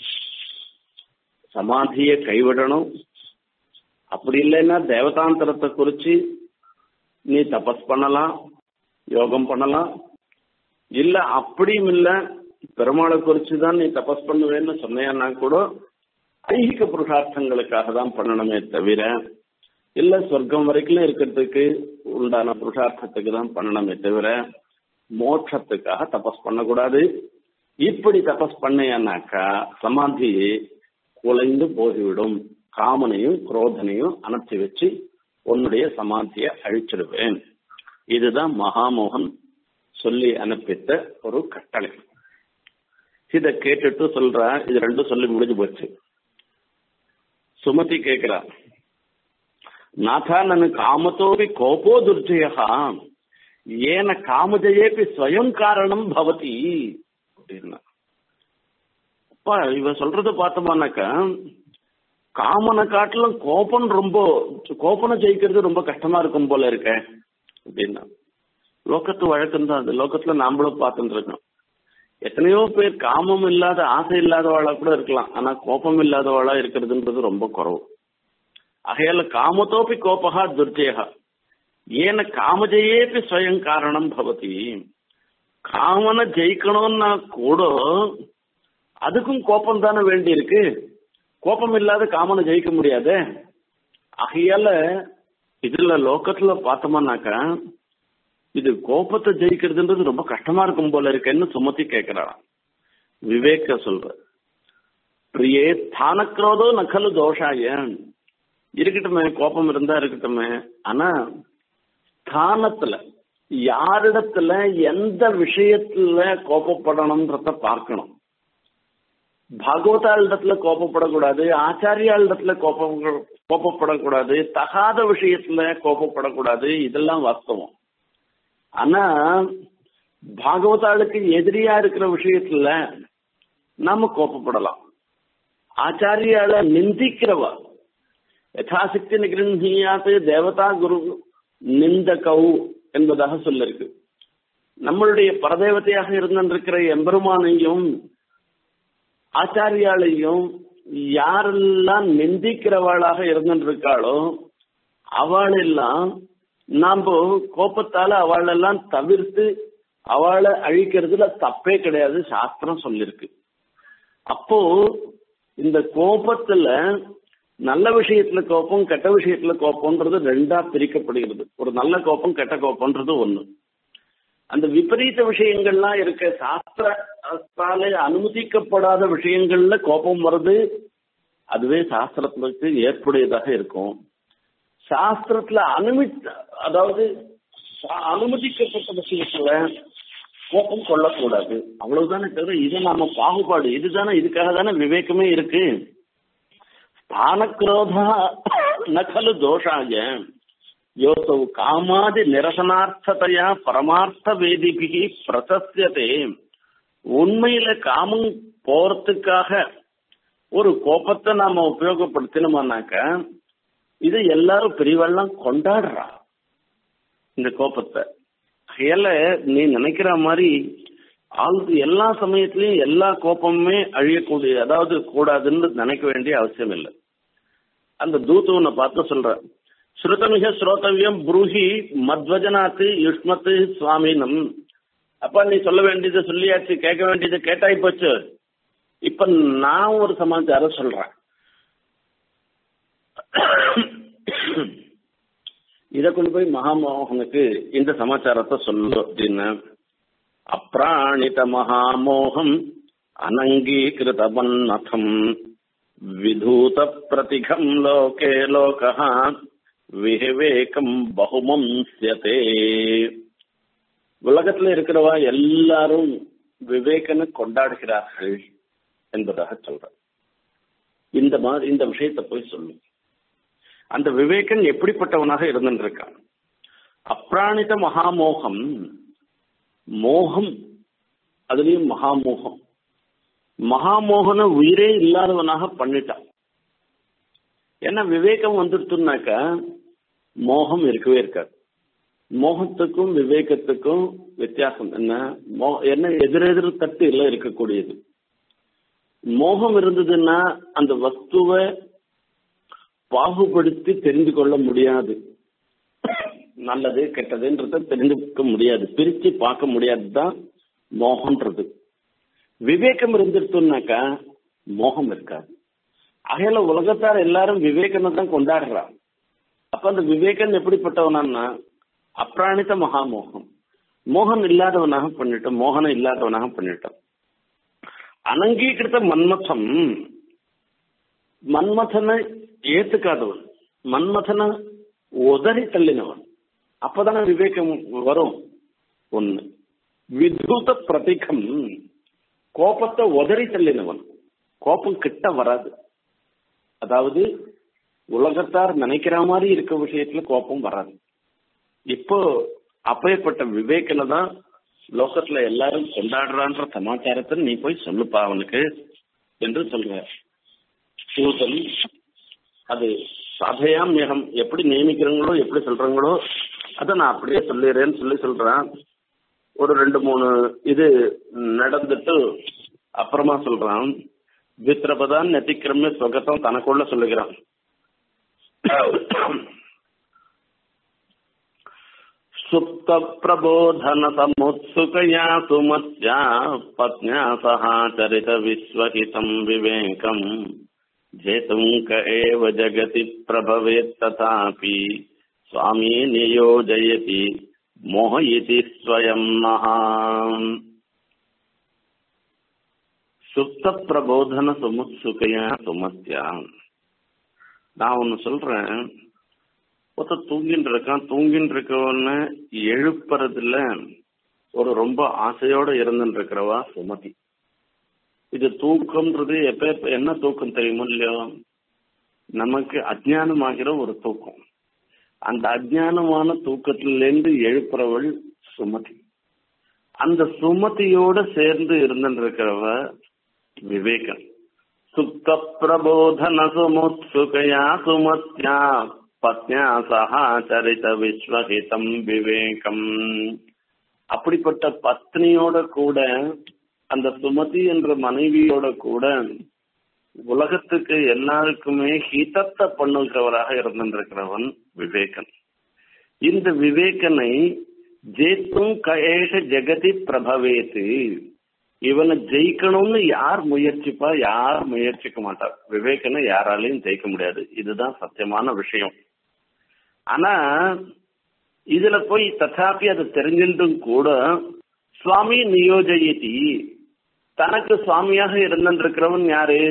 சமாதியை கைவிடணும் அப்படி இல்லைன்னா தேவதாந்திரத்தை குறிச்சு நீ தபஸ் பண்ணலாம் யோகம் பண்ணலாம் இல்ல அப்படியும் இல்ல பெருமாளை குறிச்சு தான் நீ தபஸ் பண்ணுவேன்னு சொன்னேன்னா கூட ஐகிக புருஷார்த்தங்களுக்காக தான் பண்ணணுமே தவிர இல்ல சொர்க்கம் வரைக்கும் இருக்கிறதுக்கு உண்டான புருஷார்த்தத்துக்கு தான் பண்ணணுமே தவிர மோட்சத்துக்காக தபஸ் பண்ணக்கூடாது இப்படி தபஸ் பண்ணேன்னாக்கா சமாதி குலைந்து போய்விடும் காமனையும் குரோதனையும் அணைச்சி வச்சு உன்னுடைய சமாதியை அழிச்சிடுவேன் இதுதான் மகாமோகன் சொல்லி அனுப்பித்த ஒரு கட்டளை இத கேட்டுட்டு சொல்ற இது ரெண்டும் சொல்லி முடிஞ்சு போச்சு சுமதி கேக்குறா நாதா நன்னு காமத்தோபி கோபோ துர்ஜயா ஏன காமஜயேபி ஸ்வயம் காரணம் பவதி அப்படின்னா அப்பா இவ சொல்றத பார்த்தோமானாக்கா காமனை காட்டிலும் கோபம் ரொம்ப கோபனை ஜெயிக்கிறது ரொம்ப கஷ்டமா இருக்கும் போல இருக்க அப்படின்னா லோகத்து வழக்கம் தான் அது லோகத்துல நாமளும் பார்த்துட்டு இருக்கோம் எத்தனையோ பேர் காமம் இல்லாத ஆசை இல்லாதவாளா கூட இருக்கலாம் ஆனா கோபம் இல்லாதவாளா இருக்கிறதுன்றது ரொம்ப குறவு ஆகையால காமத்தோப்பி கோபகா துர்ஜயகா ஏன காமஜயேபி ஸ்வயம் காரணம் பவதி காமனை ஜெயிக்கணும்னா கூட அதுக்கும் கோபம் தானே வேண்டி இருக்கு கோபம் இல்லாத காமனை ஜெயிக்க முடியாது ஆகையால இதுல லோக்கத்துல பார்த்தோம்னாக்கா இது கோபத்தை ஜெயிக்கிறதுன்றது ரொம்ப கஷ்டமா இருக்கும் போல இருக்குன்னு சுமத்தி கேட்கிறாராம் விவேக சொல்ற பிரியே ஸ்தானக்ரோதோ நக்கலு தோஷாய இருக்கட்டுமே கோபம் இருந்தா இருக்கட்டுமே ஆனா ஸ்தானத்துல யாரிடத்துல எந்த விஷயத்துல கோபப்படணும்ன்றத பார்க்கணும் பாகவதாளிடத்துல கோபப்படக்கூடாது ஆச்சாரியாளிடத்துல கோபம் கோபப்படக்கூடாது தகாத விஷயத்துல கோபப்படக்கூடாது இதெல்லாம் வாஸ்தவம் ஆனா பாகவதாளுக்கு எதிரியா இருக்கிற விஷயத்துல நாம கோபப்படலாம் ஆச்சாரியால நிந்திக்கிறவ யதாசக்தி நிகிருஹியாத்து தேவதா குரு நிந்தகவு என்பதாக சொல்லிருக்கு நம்மளுடைய பரதேவதையாக இருந்திருக்கிற எம்பெருமானையும் ஆச்சாரியாலையும் யாரெல்லாம் நிந்திக்கிறவாளாக இருந்திருக்காளோ அவளெல்லாம் நாம கோபத்தால அவளெல்லாம் தவிர்த்து அவளை அழிக்கிறதுல தப்பே கிடையாது சாஸ்திரம் சொல்லிருக்கு அப்போ இந்த கோபத்துல நல்ல விஷயத்துல கோபம் கெட்ட விஷயத்துல கோபம்ன்றது ரெண்டா பிரிக்கப்படுகிறது ஒரு நல்ல கோபம் கெட்ட கோபம்ன்றது ஒண்ணு அந்த விபரீத விஷயங்கள்லாம் இருக்க சாஸ்திரத்தாலே அனுமதிக்கப்படாத விஷயங்கள்ல கோபம் வருது அதுவே சாஸ்திரத்துக்கு ஏற்புடையதாக இருக்கும் சாஸ்திரத்துல அனுமதி அதாவது அனுமதிக்கப்பட்ட விஷயத்துல கோபம் கொள்ளக்கூடாது அவ்வளவுதானே தவிர இதை நாம பாகுபாடு இதுதானே இதுக்காக தானே விவேகமே இருக்கு ஸ்தானக்ரோதா நகலு தோஷாய யோசௌ காமாதி நிரசனார்த்ததையா பரமார்த்த வேதிபிகி பிரசஸ்யதே உண்மையில காமம் போறதுக்காக ஒரு கோபத்தை நாம உபயோகப்படுத்தினோம்னாக்க இது எல்லாரும் பெரியவெல்லாம் கொண்டாடுறா இந்த கோபத்தை ஏல நீ நினைக்கிற மாதிரி ஆள் எல்லா சமயத்திலையும் எல்லா கோபமுமே அழியக்கூடிய அதாவது கூடாதுன்னு நினைக்க வேண்டிய அவசியம் இல்லை அந்த தூத்துவனை பார்த்து சொல்ற ஸ்ருதமிக ஸ்ரோதவியம் புரூஹி மத்வஜனாத்து யுஷ்மத்து சுவாமினம் அப்ப நீ சொல்ல வேண்டியது சொல்லியாச்சு கேட்க வேண்டியது கேட்டாய் போச்சு இப்ப நான் ஒரு சமாச்சாரம் சொல்றேன் இத கொண்டு போய் மகாமோகனுக்கு இந்த சமாச்சாரத்தை சொல்லு அப்படின்னு அப்ராணித மகாமோகம் அனங்கீகிருத வன்னதம் விதூத பிரதிகம் லோகே லோகா விவேகம் பகுமம்சியதே உலகத்துல இருக்கிறவா எல்லாரும் விவேகனை கொண்டாடுகிறார்கள் என்பதாக சொல்ற இந்த மாதிரி இந்த விஷயத்தை போய் சொல்லு அந்த விவேகன் எப்படிப்பட்டவனாக இருந்திருக்கான் அப்ராணித மகாமோகம் மோகம் அதுலயும் மகாமோகம் மகாமோகன உயிரே இல்லாதவனாக பண்ணிட்டான் ஏன்னா விவேகம் வந்துடுத்துனாக்க மோகம் இருக்கவே இருக்காது மோகத்துக்கும் விவேகத்துக்கும் வித்தியாசம் என்ன மோ என்ன எதிரெதிர் தட்டு எல்லாம் இருக்கக்கூடியது மோகம் இருந்ததுன்னா அந்த வஸ்துவை பாகுபடுத்தி தெரிந்து கொள்ள முடியாது நல்லது கெட்டதுன்றத தெரிஞ்சுக்க முடியாது பிரிச்சு பார்க்க முடியாதுதான் மோகம்ன்றது விவேகம் இருந்துருத்தோம்னாக்கா மோகம் இருக்காது அகையில உலகத்தார் எல்லாரும் விவேகனை தான் கொண்டாடுறான் அப்ப அந்த விவேகன் எப்படிப்பட்டவனா அப்ராணித்த மகாமோகம் மோகன் இல்லாதவனாக பண்ணிட்டோம் மோகனம் இல்லாதவனாக பண்ணிட்டோம் அனங்கீகிருத்த மன்மதம் மன்மதனை ஏத்துக்காதவன் மன்மதனை உதறி தள்ளினவன் அப்பதானே விவேகம் வரும் ஒண்ணு விதூத பிரதிகம் கோபத்தை உதறி தள்ளினவன் கோபம் கிட்ட வராது அதாவது உலகத்தார் நினைக்கிற மாதிரி இருக்க விஷயத்துல கோபம் வராது இப்போ அப்பேற்பட்ட விவேகனை தான் லோகத்துல எல்லாரும் கொண்டாடுறான்ற சமாச்சாரத்தை நீ போய் சொல்லுப்பா அவனுக்கு என்று சொல்ற சூதன் அது சபையாம் மேகம் எப்படி நியமிக்கிறாங்களோ எப்படி சொல்றாங்களோ அத நான் அப்படியே சொல்லிடுறேன்னு சொல்லி சொல்றேன் ஒரு ரெண்டு மூணு இது நடந்துட்டு அப்புறமா சொல்றான் வித்ரபதான் நெத்திக்கிரமே சொகத்தம் தனக்குள்ள சொல்லுகிறான் சுப்த பிரபோதன சமுத்சுகயா சுமத்யா பத்னியா சஹா சரித விஸ்வஹிதம் விவேகம் जेतुं क एव जगति प्रभवेत् तथापि स्वामी नियोजयति मोहयति स्वयं नः சுப்த பிரபோதன சுமுத்சுகையா சுமத்தியா நான் ஒன்னு சொல்றேன் ஒருத்த தூங்கின்னு இருக்கான் தூங்கின்னு இருக்கவன எழுப்புறதுல ஒரு ரொம்ப ஆசையோட இருந்துட்டு இருக்கிறவா சுமதி இது தூக்கம்ன்றது எப்ப எப்ப என்ன தூக்கம் தெரியுமோ இல்லையோ நமக்கு அஜ்ஞானமாகிற ஒரு தூக்கம் அந்த அஜ்ஞானமான தூக்கத்திலிருந்து எழுப்புறவள் சுமதி அந்த சுமதியோட சேர்ந்து இருந்துருக்கிறவ விவேகம் சுப்த பிரபோதன சுமுத்சுகையா சுமத்யா பத்னியா சஹா சரித விஸ்வஹிதம் விவேகம் அப்படிப்பட்ட பத்னியோட கூட அந்த சுமதி என்ற மனைவியோட கூட உலகத்துக்கு எல்லாருக்குமே ஹிதத்தை பண்ணுகிறவராக இருந்திருக்கிறவன் விவேகன் இந்த விவேகனை ஜெயித்தும் கயேஷ ஜெகதி பிரபவேத்து இவனை ஜெயிக்கணும்னு யார் முயற்சிப்பா யார் முயற்சிக்க மாட்டார் விவேகனை யாராலையும் ஜெயிக்க முடியாது இதுதான் சத்தியமான விஷயம் ஆனா இதுல போய் தத்தாப்பி அதை தெரிஞ்சிருந்தும் கூட சுவாமி நியோஜயதி தனக்கு சுவாமியாக இருந்திருக்கிறவன் யாரு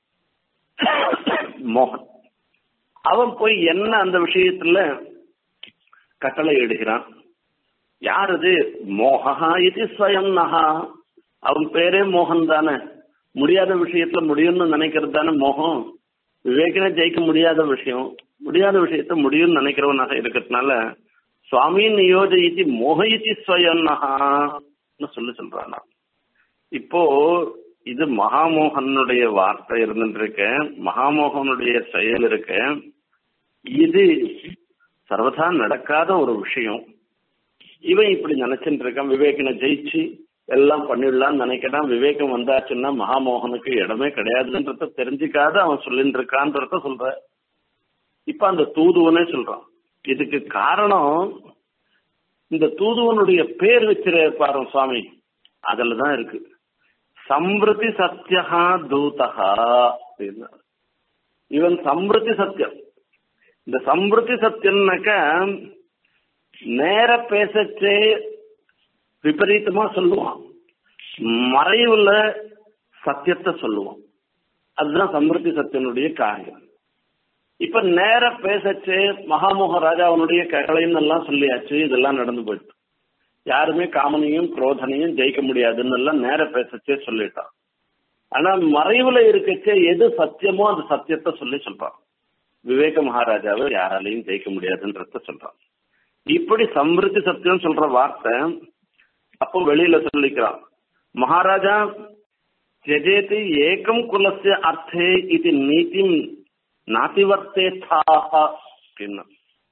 மோகன் அவன் போய் என்ன அந்த விஷயத்துல கட்டளை இடுகிறான் யார் அது மோகா இது ஸ்வயம் நகா அவன் பேரே மோகன் தானே முடியாத விஷயத்துல முடியும்னு நினைக்கிறது தானே மோகம் விவேகனை ஜெயிக்க முடியாத விஷயம் முடியாத விஷயத்த முடியும்னு நினைக்கிறவனாக இருக்கிறதுனால சுவாமி நியோஜயித்தி மோகயித்தி ஸ்வயம் நகான்னு சொல்லி சொல்றானா இப்போ இது மகாமோகனுடைய வார்த்தை இருந்துட்டு இருக்க மகாமோகனுடைய செயல் இருக்க இது சர்வதா நடக்காத ஒரு விஷயம் இவன் இப்படி நினைச்சுட்டு இருக்கான் விவேகனை ஜெயிச்சு எல்லாம் பண்ணிடலாம்னு நினைக்கிறான் விவேகம் வந்தாச்சுன்னா மகாமோகனுக்கு இடமே கிடையாதுன்றத தெரிஞ்சுக்காத அவன் சொல்லிட்டு இருக்கான்றத சொல்ற இப்ப அந்த தூதுவனே சொல்றான் இதுக்கு காரணம் இந்த தூதுவனுடைய பேர் வச்சிருப்பாரு சுவாமி அதுலதான் இருக்கு சம்பிருதி சத்தியகா தூதகா அப்படின்னா இவன் சம்பிருதி சத்தியம் இந்த சம்பிருதி சத்தியம்னாக்க நேர பேசச்சே விபரீதமா சொல்லுவான் மறைவுல சத்தியத்தை சொல்லுவான் அதுதான் சம்பிருத்தி சத்தியனுடைய காரியம் இப்ப நேர பேசச்சு மகாமோக ராஜாவனுடைய ககளைன்னு எல்லாம் சொல்லியாச்சு இதெல்லாம் நடந்து போயிட்டு யாருமே காமனையும் குரோதனையும் ஜெயிக்க முடியாதுன்னு எல்லாம் நேர பேசச்சே சொல்லிட்டான் ஆனா மறைவுல இருக்கச்சே எது சத்தியமோ அந்த சத்தியத்தை சொல்லி சொல்றான் விவேக மகாராஜாவை யாராலையும் ஜெயிக்க முடியாதுன்றத சொல்றான் இப்படி சம்பிருத்தி சத்தியம் சொல்ற வார்த்தை அப்போ வெளியில சொல்லிக்கிறான் மகாராஜா त्यजेति एकं कुलस्य अर्थे इति नीतिं नातिवर्तेथाः किम्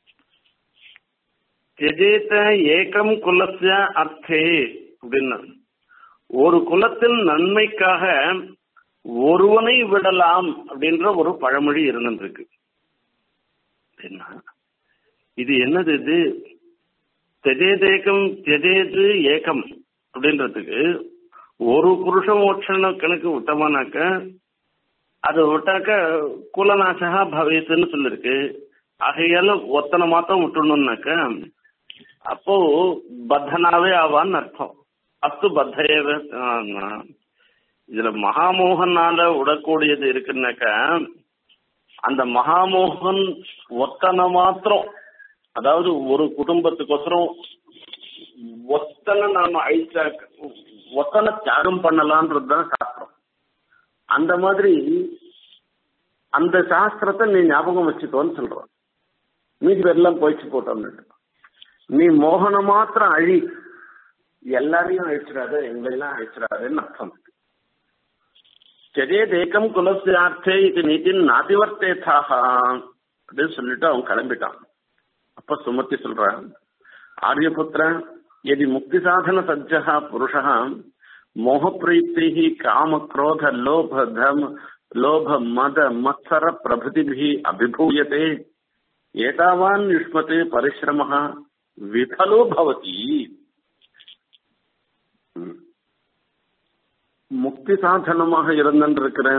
त्यजेत ஏகம் குலஸ்ய அர்த்தே அப்படின்னு ஒரு குலத்தின் நன்மைக்காக ஒருவனை விடலாம் அப்படின்ற ஒரு பழமொழி இருந்துருக்கு என்ன இது என்னது இது தெஜேதேகம் தெஜேது ஏகம் அப்படின்றதுக்கு ஒரு புருஷ மோட்சண கணக்கு விட்டோமானாக்க அது விட்டாக்க குலநாசகா பவேத்துன்னு சொல்லிருக்கு ஆகையால ஒத்தனை மாத்தம் விட்டுணும்னாக்க அப்போ பத்தனாவே ஆவான்னு அர்த்தம் அத்து பத்தையவே இதுல மகாமோகனால விடக்கூடியது இருக்குன்னாக்க அந்த மகாமோகன் ஒத்தனை மாத்திரம் அதாவது ஒரு குடும்பத்துக்கோசரம் ஒத்தனை நாம அழிச்சாக்க ஒத்தனை தியாகம் பண்ணலான்றது தான் சாஸ்திரம் அந்த மாதிரி அந்த சாஸ்திரத்தை நீ ஞாபகம் வச்சுக்கோன்னு சொல்றான் மீதி பேர்லாம் போயிடுச்சு போட்டோம்னு நீ மோகனை மாத்திரம் அழி எல்லாரையும் அழிச்சிடாத எங்களெல்லாம் அழிச்சிடாதுன்னு அர்த்தம் சரிய தேக்கம் குலசியார்த்தே இது நீதின் நாதிவர்த்தேதாக அப்படின்னு சொல்லிட்டு அவன் கிளம்பிட்டான் அப்ப சுமத்தி சொல்றான் आर्यपुत्र यदि मुक्तिसाधन सज्जः पुरुषः मोहप्रयुक्तैः कामक्रोध लोभ धम लोभ मद मत्सर प्रभृतिभिः अभिभूयते एतावान् युष्मते परिश्रमः विफलो भवति முக்தி சாதனமாக இருந்திருக்கிற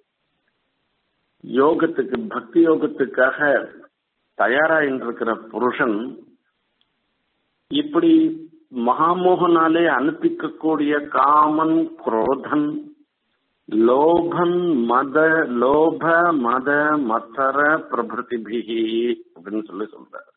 யோகத்துக்கு பக்தி யோகத்துக்காக தயாராயின்றிருக்கிற புருஷன் இப்படி மகாமோகனாலே அனுப்பிக்கக்கூடிய காமன் குரோதன் லோபன் மத லோப மத மத்தர பிரபிருதிபிகி அப்படின்னு சொல்லி சொல்றார்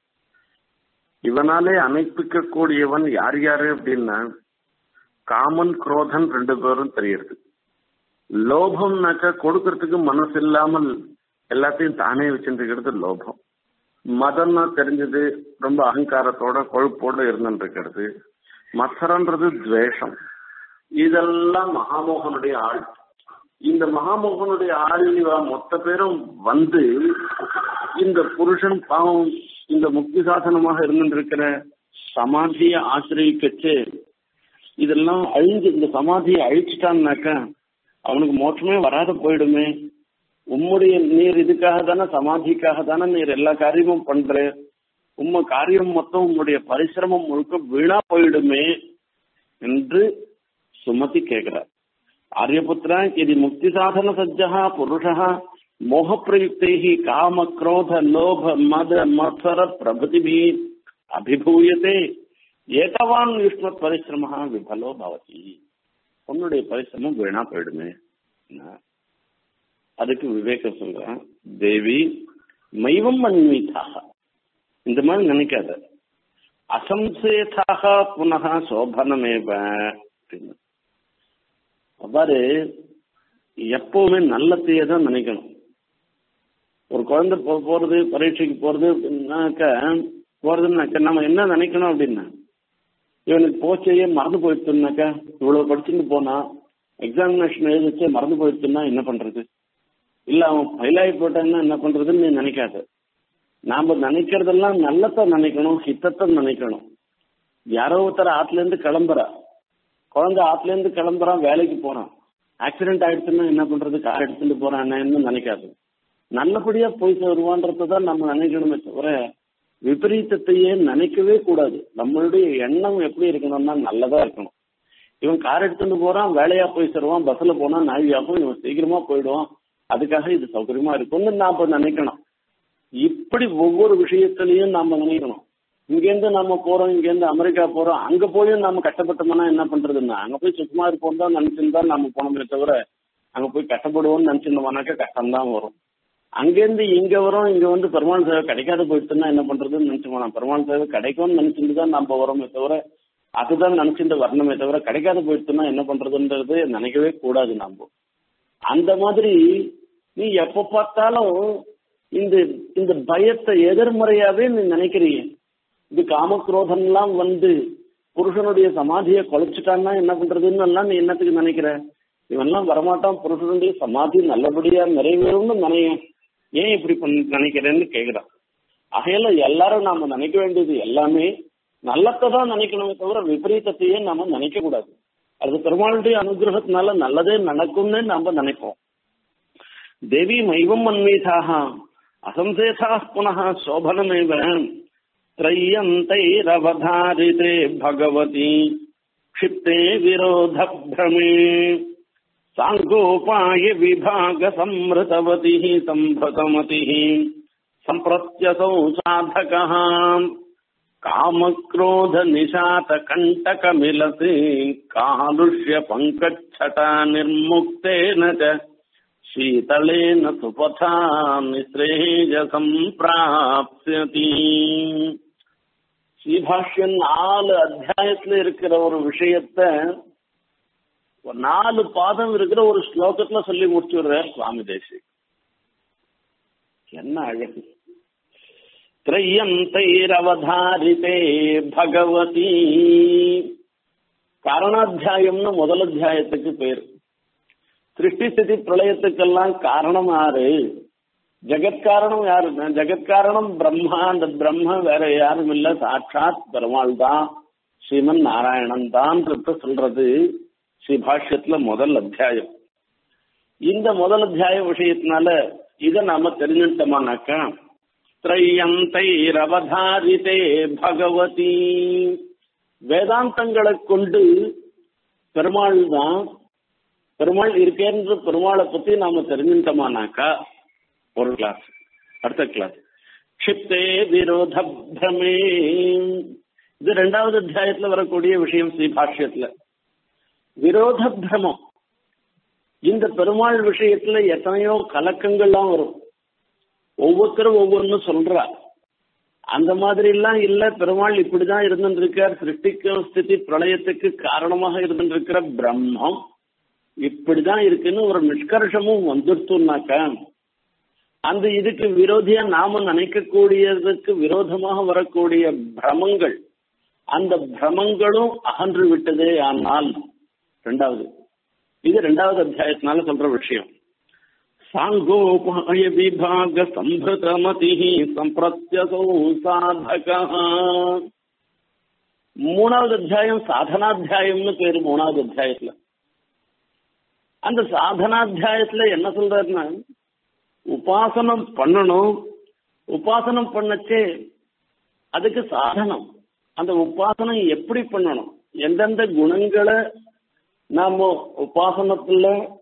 இவனாலே அனுப்பிக்க கூடியவன் யார் யாரு அப்படின்னா காமன் குரோதன் ரெண்டு பேரும் தெரியுது லோபம்னாக்கா கொடுக்கறதுக்கு மனசு இல்லாமல் எல்லாத்தையும் தானே வச்சுருக்கிறது லோபம் மதம்னா தெரிஞ்சது ரொம்ப அகங்காரத்தோட கொழுப்போட இருந்துருக்கிறது மத்சரன்றது துவேஷம் இதெல்லாம் மகாமோகனுடைய ஆள் இந்த மகாமோகனுடைய ஆள் இவ மொத்த பேரும் வந்து இந்த புருஷன் பாவம் இந்த முக்தி சாசனமாக இருந்துருக்கிற சமாதியை ஆசிரியக்கச்சு இதெல்லாம் அழிஞ்சு இந்த சமாதியை அழிச்சிட்டான்னாக்கா அவனுக்கு மோட்சமே வராத போயிடுமே உம்முடைய நீர் இதுக்காக தானே சமாதிக்காக தானே நீர் எல்லா காரியமும் பண்ற உம்ம காரியம் மொத்தம் உம்முடைய பரிசிரமம் முழுக்க வீணா போயிடுமே என்று சுமதி கேட்கிறார் ஆரியபுத்திரா இது முக்தி சாதன சஜ்ஜா புருஷா மோக பிரயுக்தை காம குரோத லோப மத மத்சர பிரபுதிபி அபிபூயத்தே ஏதவான் யுஷ்மத் பரிசிரம விபலோ பவதி உன்னுடைய பரிசிரமம் வீணா போயிடுமே அதுக்கு விவேக சொல்றான் தேவி மைவம் அன்வீதாக இந்த மாதிரி நினைக்காத அசம்சேதாக புனக சோபனமேவ அப்படின்னு அவ்வாறு எப்பவுமே நல்லத்தையே தான் நினைக்கணும் ஒரு குழந்தை போறது பரீட்சைக்கு போறது அப்படின்னாக்க போறதுன்னாக்க நம்ம என்ன நினைக்கணும் அப்படின்னா இவனுக்கு போச்சையே மறந்து போயிடுச்சுனாக்கா இவ்வளவு படிச்சுட்டு போனா எக்ஸாமினேஷன் எழுதிச்சே மறந்து போயிடுச்சுன்னா என்ன பண்றது இல்ல அவன் ஃபெயில் ஆகி போட்டான்னா என்ன பண்றதுன்னு நீ நினைக்காத நாம நினைக்கிறதெல்லாம் நல்லத்தை நினைக்கணும் ஹித்தத்தை நினைக்கணும் யாரோ ஒருத்தர் ஆத்துல இருந்து கிளம்புறா குழந்தை ஆத்துல இருந்து கிளம்புறான் வேலைக்கு போறான் ஆக்சிடென்ட் ஆயிடுச்சுன்னா என்ன பண்றது கார் எடுத்துட்டு போறான் என்ன நினைக்காது நல்லபடியா போய் வருவான்றதான் நம்ம நினைக்கணுமே தவிர விபரீதத்தையே நினைக்கவே கூடாது நம்மளுடைய எண்ணம் எப்படி இருக்கணும்னா நல்லதா இருக்கணும் இவன் கார் எடுத்துட்டு போறான் வேலையா போய் சேருவான் பஸ்ல போனா நாழியாகும் இவன் சீக்கிரமா போயிடுவான் அதுக்காக இது சௌகரியமா இருக்கும்னு நாம நினைக்கணும் இப்படி ஒவ்வொரு விஷயத்திலையும் நாம நினைக்கணும் இங்கேருந்து நம்ம போறோம் இங்கேருந்து அமெரிக்கா போறோம் அங்க போயும் நம்ம கஷ்டப்பட்டோம்னா என்ன பண்றதுன்னா அங்க போய் சுத்தமா இருப்போம் தான் நினைச்சிருந்தா நம்ம போனோமே தவிர அங்க போய் கஷ்டப்படுவோம்னு நினைச்சிருந்தோம்னாக்கா கஷ்டம் தான் வரும் அங்கேருந்து இங்க வரோம் இங்க வந்து பெருமாள் சேவை கிடைக்காத போயிடுச்சுன்னா என்ன பண்றதுன்னு நினைச்சோம் பெருமாள் சேவை கிடைக்கும்னு நினைச்சிட்டு தான் நம்ம வரோமே தவிர அதுதான் நினைச்சிட்டு வரணுமே தவிர கிடைக்காத போயிடுச்சுன்னா என்ன பண்றதுன்றது நினைக்கவே கூடாது நாம அந்த மாதிரி நீ எப்ப பார்த்தாலும் இந்த இந்த பயத்தை எதிர்மறையாவே நீ நினைக்கிறீங்க இது காமக்ரோதம் எல்லாம் வந்து புருஷனுடைய சமாதியை குலைச்சிட்டான்னா என்ன பண்றதுன்னு எல்லாம் நீ என்னத்துக்கு நினைக்கிற இவன்லாம் வரமாட்டான் புருஷனுடைய சமாதி நல்லபடியா நிறைவேறும்னு நினைய ஏன் இப்படி பண்ண நினைக்கிறேன்னு கேக்குறான் ஆகையில எல்லாரும் நாம நினைக்க வேண்டியது எல்லாமே நல்லத்தை தான் நினைக்கணுமே தவிர விபரீதத்தையே நாம நினைக்க கூடாது அது பெருமாளுடைய அனுகிரகத்தினால நல்லதே நடக்கும்னு நாம நினைப்போம் தேவி மைவம் அன்வீதாக அசம்சேதா புனः சோபனமேவ त्रय्यन्तैरवधारिते भगवती क्षिप्ते विरोधभ्रमे साङ्गोपाय विभागसंहृतवतिः सम्भृतमतिः सम्प्रत्यसौ साधकः कामक्रोधनिशातकण्टकमिलति कालुष्यपङ्कच्छटा निर्मुक्तेन च शीतलेन सुपथा निःश्रेयसं प्राप्स्यति ஸ்ரீபாஷ்யம் நாலு அத்தியாயத்துல இருக்கிற ஒரு விஷயத்த நாலு பாதம் இருக்கிற ஒரு ஸ்லோகத்துல சொல்லி முடிச்சுடுறார் சுவாமி தேசி என்ன அழகு திரையந்தைரவதாரிதே பகவதி காரணாத்தியாயம்னு முதல் அத்தியாயத்துக்கு பேர் சிருஷ்டி ஸ்திதி பிரளயத்துக்கெல்லாம் காரணம் ஆறு ஜெகத்காரணம் யாருன்னா ஜெகத்காரணம் பிரம்மா அந்த பிரம்ம வேற யாரும் இல்ல சாட்சாத் பெருமாள் தான் ஸ்ரீமன் நாராயணன் தான் சொல்றது ஸ்ரீபாஷ்யத்துல முதல் அத்தியாயம் இந்த முதல் அத்தியாய விஷயத்தினால இதை நாம தெரிஞ்சுட்டோமானாக்கா திரையந்தைரவதாரிதே பகவதி வேதாந்தங்களை கொண்டு பெருமாள் தான் பெருமாள் இருக்கேன்ற பெருமாளை பத்தி நாம தெரிஞ்சுட்டோமானாக்கா ஒரு கிளாஸ் அடுத்த கிளாஸ் க்ஷிப்தே விரோத பிரமே இது ரெண்டாவது அத்தியாயத்துல வரக்கூடிய விஷயம் ஸ்ரீபாஷ்யத்துல விரோத பிரமம் இந்த பெருமாள் விஷயத்துல எத்தனையோ கலக்கங்கள்லாம் வரும் ஒவ்வொருத்தரும் ஒவ்வொன்னு சொல்றா அந்த மாதிரி எல்லாம் இல்ல பெருமாள் இப்படிதான் இருந்துருக்கார் சிருஷ்டிக்கும் ஸ்திதி பிரளயத்துக்கு காரணமாக இருந்துருக்கிற பிரம்மம் இப்படிதான் இருக்குன்னு ஒரு நிஷ்கர்ஷமும் வந்துடுத்துனாக்கா அந்த இதுக்கு விரோதியா நாம நினைக்கக்கூடியதுக்கு விரோதமாக வரக்கூடிய பிரமங்கள் அந்த பிரமங்களும் அகன்று விட்டதே ஆனால் ரெண்டாவது இது ரெண்டாவது அத்தியாயத்தினால சொல்ற விஷயம் சாங்கோபாய விபாக சம்பிரதமதி சம்பிரத்யசோ சாதக மூணாவது அத்தியாயம் சாதனாத்தியாயம்னு பேரு மூணாவது அத்தியாயத்துல அந்த சாதனாத்தியாயத்துல என்ன சொல்றாருன்னா உபாசனம் பண்ணணும் உபாசனம் பண்ணச்சே அதுக்கு சாதனம் அந்த உபாசனம் எப்படி பண்ணணும் எந்தெந்த குணங்களை நாம உபாசனத்துல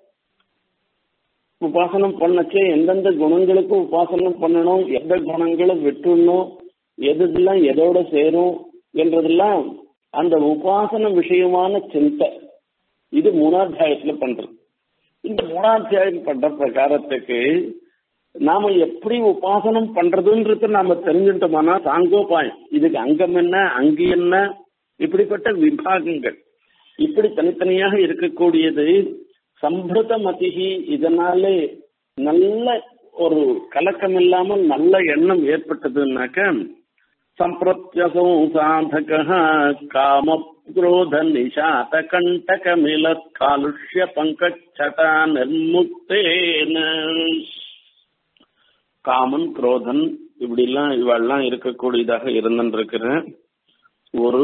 உபாசனம் பண்ணச்சே எந்தெந்த குணங்களுக்கு உபாசனம் பண்ணணும் எந்த குணங்களை விட்டுடணும் எதுலாம் எதோட சேரும் என்றதெல்லாம் அந்த உபாசன விஷயமான சிந்தை இது மூணாத்தியாயத்துல பண்றது இந்த மூணாத்தியாயம் பண்ற பிரகாரத்துக்கு நாம எப்படி உபாசனம் பண்றதுன்றது நாம தெரிஞ்சுட்டோம்னா சாங்கோபாயம் இதுக்கு அங்கம் என்ன அங்கி என்ன இப்படிப்பட்ட விபாகங்கள் இப்படி தனித்தனியாக இருக்கக்கூடியது சம்பிரத மதிகி இதனாலே நல்ல ஒரு கலக்கம் இல்லாமல் நல்ல எண்ணம் ஏற்பட்டதுன்னாக்க சம்பிரத்யசோ சாதக காம क्रोध निशात कंटक मिलत कालुष्य पंकच्छटा நிர்முக்தேன காமன் குரோதன் இப்படிலாம் இவெல்லாம் இருக்கக்கூடியதாக இருந்திருக்கிற ஒரு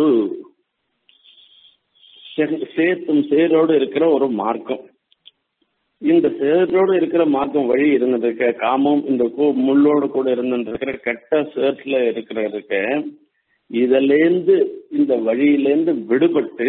சேத்தும் சேரோடு இருக்கிற ஒரு மார்க்கம் இந்த சேரோடு இருக்கிற மார்க்கம் வழி இருந்திருக்க காமம் இந்த முள்ளோடு கூட இருந்திருக்கிற கெட்ட சேர்த்துல இருக்கிற இருக்க இதிலேந்து இந்த வழியிலேந்து விடுபட்டு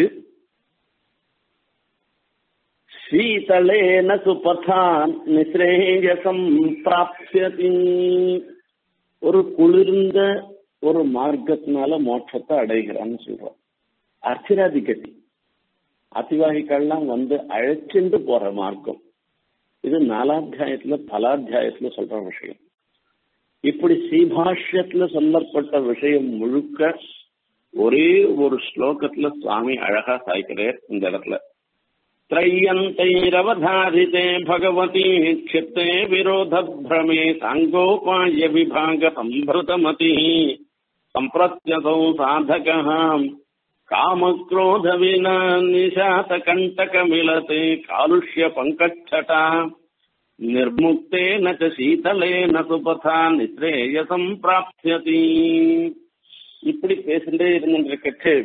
சீதளேன சுபதான் நிஸ்ரேயசம் பிராப்தியதி ஒரு குளிர்ந்த ஒரு மார்க்கத்தினால மோட்சத்தை அடைகிறான்னு சொல்றோம் அர்ச்சராதிகதி அதிவாகிகள்லாம் வந்து அழைச்சிண்டு போற மார்க்கம் இது நாலாத்தியாயத்துல பலாத்தியாயத்துல சொல்ற விஷயம் இப்படி ஸ்ரீபாஷ்யத்துல சொல்லப்பட்ட விஷயம் முழுக்க ஒரே ஒரு ஸ்லோகத்துல சுவாமி அழகா சாய்க்கிறார் இந்த இடத்துல त्रय्यन्तैरवधारिते भगवती क्षिप्ते विरोधभ्रमे साङ्गोपाय विभाग सम्भृतमतिः सम्प्रत्यसौ साधकः कामक्रोधविना निशातकण्टकमिलते कालुष्यपङ्कच्छटा निर्मुक्तेन च शीतलेन सुपथा निश्रेयसं प्राप्स्यति இப்படி பேசிட்டே இருந்துருக்கச்சு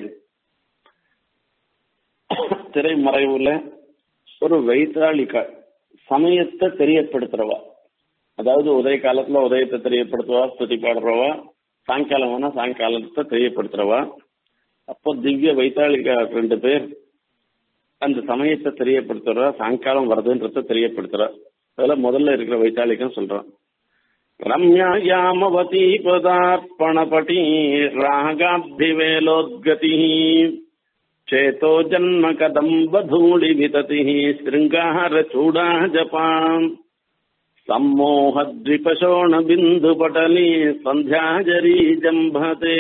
திரைமறைவுல ஒரு வைத்தாளிக்கா சமயத்தை தெரியப்படுத்துறவா அதாவது உதய காலத்துல உதயத்தை தெரியப்படுத்துவா ஸ்துதி பாடுறவா சாயங்காலம் வேணா சாயங்காலத்தை தெரியப்படுத்துறவா அப்போ திவ்ய வைத்தாளிகா ரெண்டு பேர் அந்த சமயத்தை தெரியப்படுத்துறா சாயங்காலம் வருதுன்றத தெரியப்படுத்துறா அதுல முதல்ல இருக்கிற வைத்தாளிகம் சொல்றான் ரம்யா யாமவதி பதார்ப்பணபட்டி ராகாபிவேலோத்கதி चेतो जन्म कदम्बधूलि विततिः शृङ्गारचूडा जपाम् सम्मोहद्विपशोणबिन्दुपटली सन्ध्याजरी जम्भते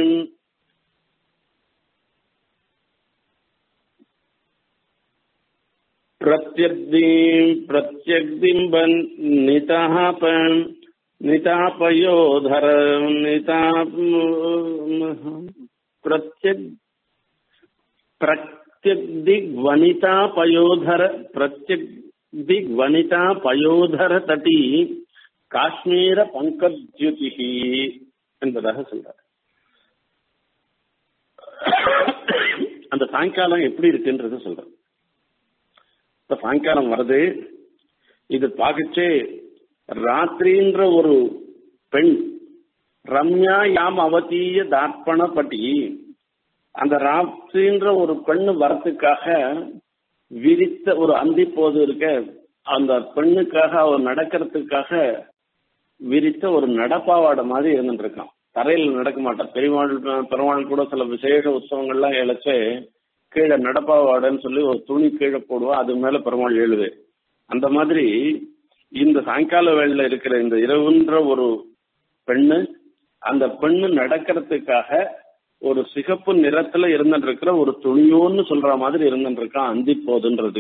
प्रत्यग्दीम् प्रत्यग्दिम्ब निताप नितापयोधर निताप प्रत्यग् प्रत्यग्दिग्वनिता पयोधर प्रत्यग्दिग्वनिता पयोधर तटी காஷ்மீர பங்கத்யுதிகி என்பதாக சொல்றார் அந்த சாயங்காலம் எப்படி இருக்குன்றது சொல்றேன் இப்ப சாயங்காலம் வருது இது பார்க்கச்சே ராத்திரின்ற ஒரு பெண் ரம்யா யாம் அவதீய தார்ப்பணப்பட்டி அந்த ராத்திரின்ற ஒரு பெண்ணு வரத்துக்காக விரித்த ஒரு அந்தி போது இருக்க அந்த பெண்ணுக்காக அவர் நடக்கிறதுக்காக விரித்த ஒரு நடப்பாவாடை மாதிரி இருந்துட்டு இருக்கான் தரையில் நடக்க மாட்டான் பெருமாள் பெருமாள் கூட சில விசேஷ உற்சவங்கள்லாம் இழைச்சு கீழே நடப்பாவாடன்னு சொல்லி ஒரு துணி கீழே போடுவா அது மேல பெருமாள் எழுது அந்த மாதிரி இந்த சாயங்கால வேளையில இருக்கிற இந்த இரவுன்ற ஒரு பெண்ணு அந்த பெண்ணு நடக்கிறதுக்காக ஒரு சிகப்பு நிறத்துல இருந்துட்டு இருக்கிற ஒரு துணியோன்னு சொல்ற மாதிரி இருந்துட்டு இருக்கான் அந்தி போதுன்றது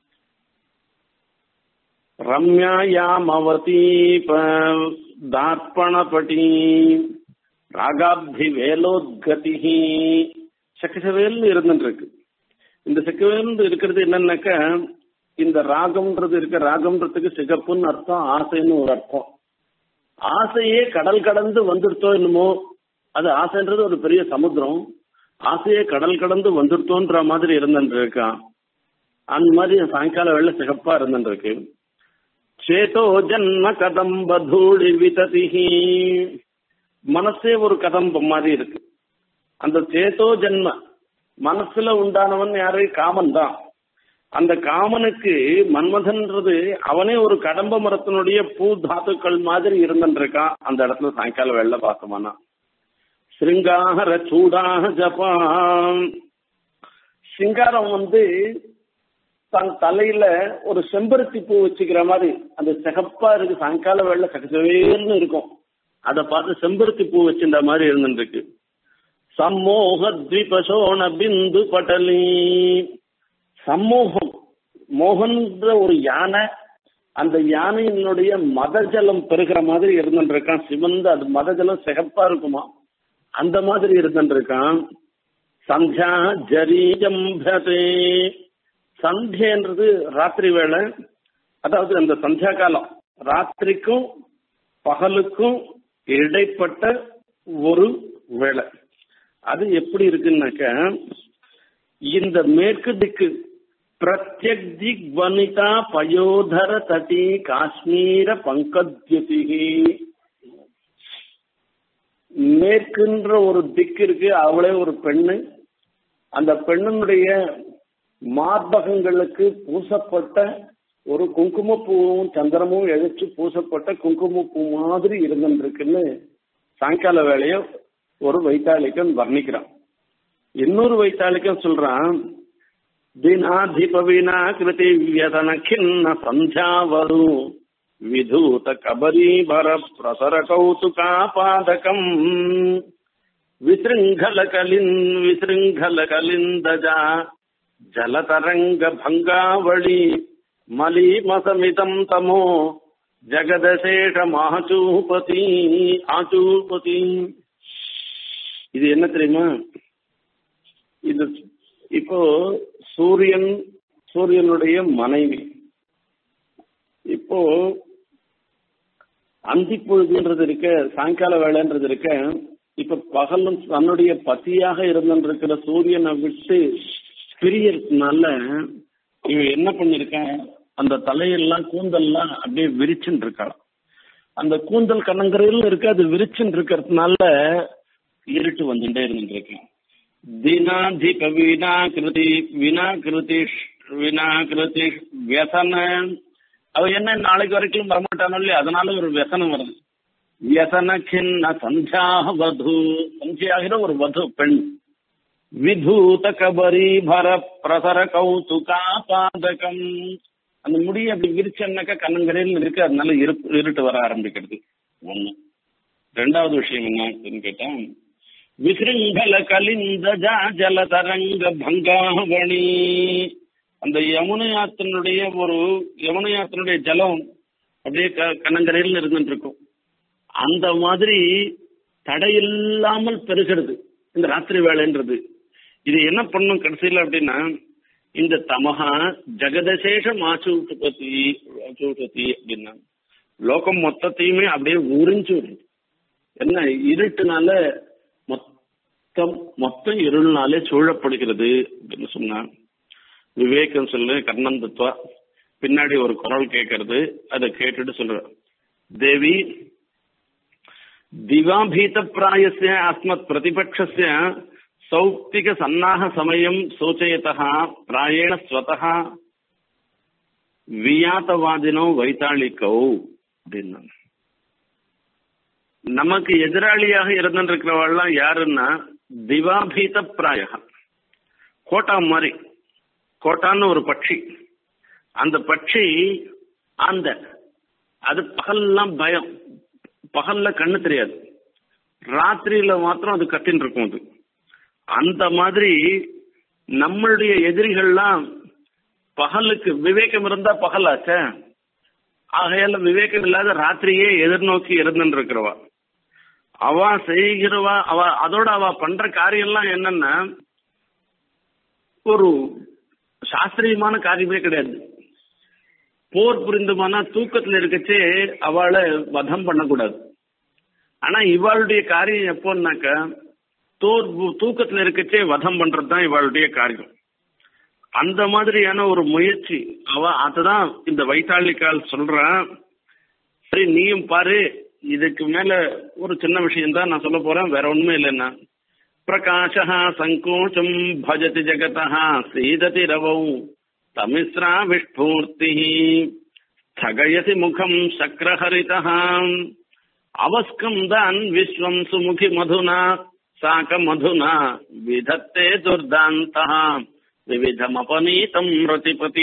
ரம்யாயாம் அவதீப தார்ப்பணபடி ராகாப்தி வேலோத்கதி சக்கசவேல் இருந்துட்டு இருக்கு இந்த சக்கவேல் இருக்கிறது என்னன்னாக்க இந்த ராகம்ன்றது இருக்க ராகம்ன்றதுக்கு சிகப்புன்னு அர்த்தம் ஆசைன்னு ஒரு அர்த்தம் ஆசையே கடல் கடந்து வந்துடுத்தோ என்னமோ அது ஆசைன்றது ஒரு பெரிய சமுத்திரம் ஆசையே கடல் கடந்து வந்துடுத்தோன்ற மாதிரி இருந்துட்டு இருக்கான் அந்த மாதிரி சாயங்கால வேலை சிகப்பா இருந்துட்டு இருக்கு சேதோ ஜன்ம கதம்ப தூளி விததிஹி மனசே ஒரு கதம்பம் மாதிரி இருக்கு அந்த சேதோ ஜன்ம மனசுல உண்டானவன் யாரு காமன் தான் அந்த காமனுக்கு மன்மதன்றது அவனே ஒரு கடம்ப மரத்தினுடைய பூ தாத்துக்கள் மாதிரி இருந்துட்டு இருக்கான் அந்த இடத்துல சாயங்கால வெள்ள பார்த்தோம்னா சிருங்கார சூடாக ஜபாம் சிங்காரம் வந்து தன் தலையில ஒரு செம்பருத்தி பூ வச்சுக்கிற மாதிரி அந்த சிகப்பா இருக்கு சாயங்கால வேலை சகசவேர்னு இருக்கும் அதை பார்த்து செம்பருத்தி பூ வச்சிருந்த மாதிரி இருந்துருக்கு சம்மோக த்விபசோண பிந்து பட்டலி சம்மோகம் மோகன்ற ஒரு யானை அந்த யானையினுடைய மதஜலம் பெருகிற மாதிரி இருந்துருக்கான் சிவந்து அது மதஜலம் சிகப்பா இருக்குமா அந்த மாதிரி இருந்துருக்கான் சந்தியா ஜரீஜம்பதே சந்தியன்றது ராத்திரி வேலை அதாவது அந்த சந்தியா காலம் ராத்திரிக்கும் பகலுக்கும் இடைப்பட்ட ஒரு வேலை அது எப்படி இருக்குன்னாக்க இந்த மேற்கு திக்கு பிரத்யக் திக் வனிதா பயோதர தட்டி காஷ்மீர பங்கத்யுதிகி மேற்குன்ற ஒரு திக்கு இருக்கு அவளே ஒரு பெண்ணு அந்த பெண்ணினுடைய மார்பகங்களுக்கு பூசப்பட்ட ஒரு குங்குமப்பூவும் சந்திரமும் எழுச்சு பூசப்பட்ட குங்குமப்பூ மாதிரி இருந்துருக்குன்னு சாயங்கால வேலைய ஒரு வைத்தாளிக்கன் வர்ணிக்கிறான் இன்னொரு வைத்தாளிக்கன் சொல்றான் தினாதிப வீணா கிருதி வியதன கிண்ண சந்தியாவரு விதூத கபரீபர பிரசர கௌதுகா பாதகம் விசிருங்கல கலின் விசிருங்கல கலிந்தஜா ஜலதரங்க பங்காவளி மலீமசமிதம் தமோ ஜகதசேஷ மாச்சூபதி ஆச்சூபதி இது என்ன தெரியுமா இது இப்போ சூரியன் சூரியனுடைய மனைவி இப்போ அந்தி பொழுதுன்றது இருக்க சாயங்கால வேலைன்றது இருக்க இப்ப பகலும் தன்னுடைய பசியாக இருந்திருக்கிற சூரியனை விட்டு பிரியறதுனால இவன் என்ன பண்ணிருக்கான் அந்த தலையெல்லாம் கூந்தல்லாம் அப்படியே விரிச்சுன்னு இருக்கான் அந்த கூந்தல் கண்ணங்கரையில் இருக்கு அது விரிச்சுன்னு இருக்கிறதுனால இருட்டு வந்துட்டே இருந்துருக்கேன் தினாதிப வீணா கிருதி வினா கிருதி வினா கிருதி வியசன அவ என்ன நாளைக்கு வரைக்கும் வரமாட்டானோ இல்லையா அதனால ஒரு வியசனம் வருது வியசன கிண்ண சந்தியா வது சந்தியாகிற ஒரு வது பெண் விதூத கபரி பர பிரசர கௌதுகா பாதகம் அந்த முடி அப்படி விரிச்சன்னாக்கா கண்ணங்கரையில் இருக்கு அதனால இருட்டு இருட்டு வர ஆரம்பிக்கிறது ஒண்ணு ரெண்டாவது விஷயம் என்ன கேட்டா விசிருங்கல கலிந்த ஜல தரங்க பங்காவணி அந்த யமுனையாத்தினுடைய ஒரு யமுனையாத்தினுடைய ஜலம் அப்படியே கண்ணங்கரையில் இருந்துட்டு இருக்கும் அந்த மாதிரி தடையில்லாமல் பெருகிறது இந்த ராத்திரி வேலைன்றது இது என்ன பண்ணும் கடைசியில் அப்படின்னா இந்த தமகா ஜெகதசேஷ மாச்சூட்டபதி மாச்சூட்டதி அப்படின்னா லோகம் மொத்தத்தையுமே அப்படியே உறிஞ்சு விடுது என்ன இருட்டுனால மொத்தம் மொத்தம் இருள்னாலே சூழப்படுகிறது அப்படின்னு சொன்னா விவேகம் சொல்லு கர்ணன் தத்துவா பின்னாடி ஒரு குரல் கேட்கறது அதை கேட்டுட்டு சொல்ற தேவி திவாபீத பிராயசிய அஸ்மத் பிரதிபக்ஷஸ்ய சௌக்திக சன்னாக சமயம் சூச்சயத்தா பிராயேண ஸ்வதா வியாத்தவாதினோ வைத்தாளிக்கோ அப்படின்னா நமக்கு எதிராளியாக இருந்திருக்கிறவாள்லாம் யாருன்னா திவாபீத பிராய கோட்டா மாதிரி கோட்டான்னு ஒரு பட்சி அந்த பட்சி அந்த அது பகல்லாம் பயம் பகல்ல கண்ணு தெரியாது ராத்திரியில மாத்திரம் அது கத்தின்னு இருக்கும் அது அந்த மாதிரி நம்மளுடைய எதிரிகள்லாம் பகலுக்கு விவேகம் இருந்தா பகலாச்ச ஆகையால விவேகம் இல்லாத ராத்திரியே எதிர்நோக்கி இருந்துட்டு இருக்கிறவா அவ செய்கிறவா அவ அதோட அவ பண்ற காரியம்லாம் என்னன்னா ஒரு சாஸ்திரியமான காரியமே கிடையாது போர் புரிந்துமானா தூக்கத்துல இருக்கச்சே அவளை வதம் பண்ணக்கூடாது ஆனா இவாளுடைய காரியம் எப்போன்னாக்க தோர் தூக்கத்துல இருக்கச்சே வதம் பண்றதுதான் இவாளுடைய காரியம் அந்த மாதிரியான ஒரு முயற்சி அவ அதுதான் இந்த வைத்தாளிக்கால் சொல்றான் சரி நீயும் பாரு இதுக்கு மேல ஒரு சின்ன விஷயம் தான் நான் சொல்ல போறேன் வேற ஒண்ணுமே இல்லைன்னா பிரகாஷ சங்கோச்சம் பஜதி ஜகதா சீததி ரவௌ தமிஸ்ரா விஷ்பூர்த்தி ஸ்தகயசி முகம் சக்கரஹரிதः அவஸ்கந்தாन् விஸ்வம் சுமுகி மதுனா சாக மதுனா விதத்தே துர்தாந்தः விவிதமபனீதம் ரதிபதி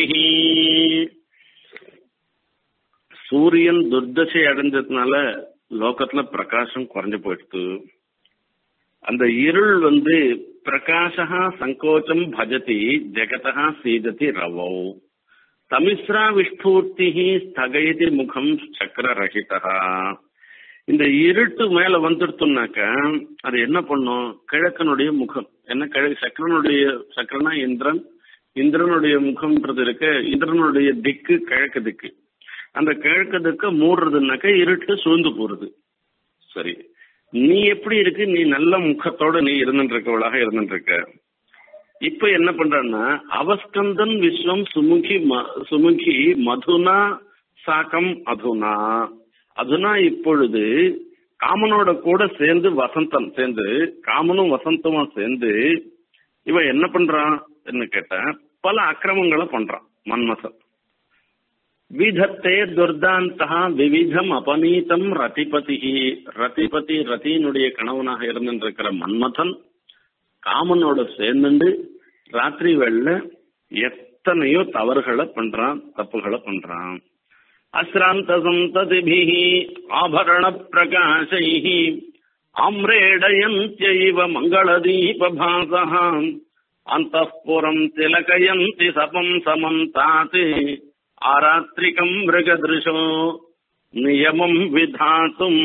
சூரியன் துர்தசை அடைஞ்சதுனால லோகத்துல பிரகாசம் குறைஞ்சு போயிடுது அந்த இருள் வந்து பிரகாஷா சங்கோச்சம் பஜதி ஜெகதா சீததி ரவோ தமிஸ்ரா விஷ்பூர்த்தி ஸ்தகயதி முகம் சக்கர ரஹிதா இந்த இருட்டு மேல வந்துடுத்துனாக்க அது என்ன பண்ணும் கிழக்கனுடைய முகம் என்ன கிழக்கு சக்கரனுடைய சக்கரனா இந்திரன் இந்திரனுடைய முகம்ன்றது இருக்கு இந்திரனுடைய திக்கு கிழக்கு திக்கு அந்த கிழக்கு திக்க மூடுறதுனாக்க இருட்டு சூழ்ந்து போறது சரி நீ எப்படி இருக்கு நீ நல்ல முகத்தோட நீ இருந்துட்டு இருக்கவளாக இருந்துட்டு இருக்க இப்ப என்ன பண்றான்னா அவஸ்கந்தன் விஸ்வம் சுமுகி சுமுகி மதுனா சாக்கம் அதுனா அதுனா இப்பொழுது காமனோட கூட சேர்ந்து வசந்தன் சேர்ந்து காமனும் வசந்தமும் சேர்ந்து இவன் என்ன பண்றான் கேட்ட பல அக்கிரமங்களை பண்றான் மன்மசன் விதத்தே துர்தாந்தா விவிதம் அபநீதம் ரதிபதி ரதிபதி ரதியினுடைய கணவனாக இருந்திருக்கிற மன்மதன் காமனோட சேர்ந்துண்டு ராத்திரி வெள்ள எத்தனையோ தவறுகளை பண்றான் தப்புகளை பண்றான் அஸ்ராந்த சந்ததிபிः ஆபரண பிரகாசைः ஆம்ரேடயந்தியைவ மங்களதீபபாசः அந்தఃபுரம் திலகயந்தி சபம் சமந்தாத் ஆராத்ரிகம் மிருகதிருஷோ நியமம் விதாத்தும்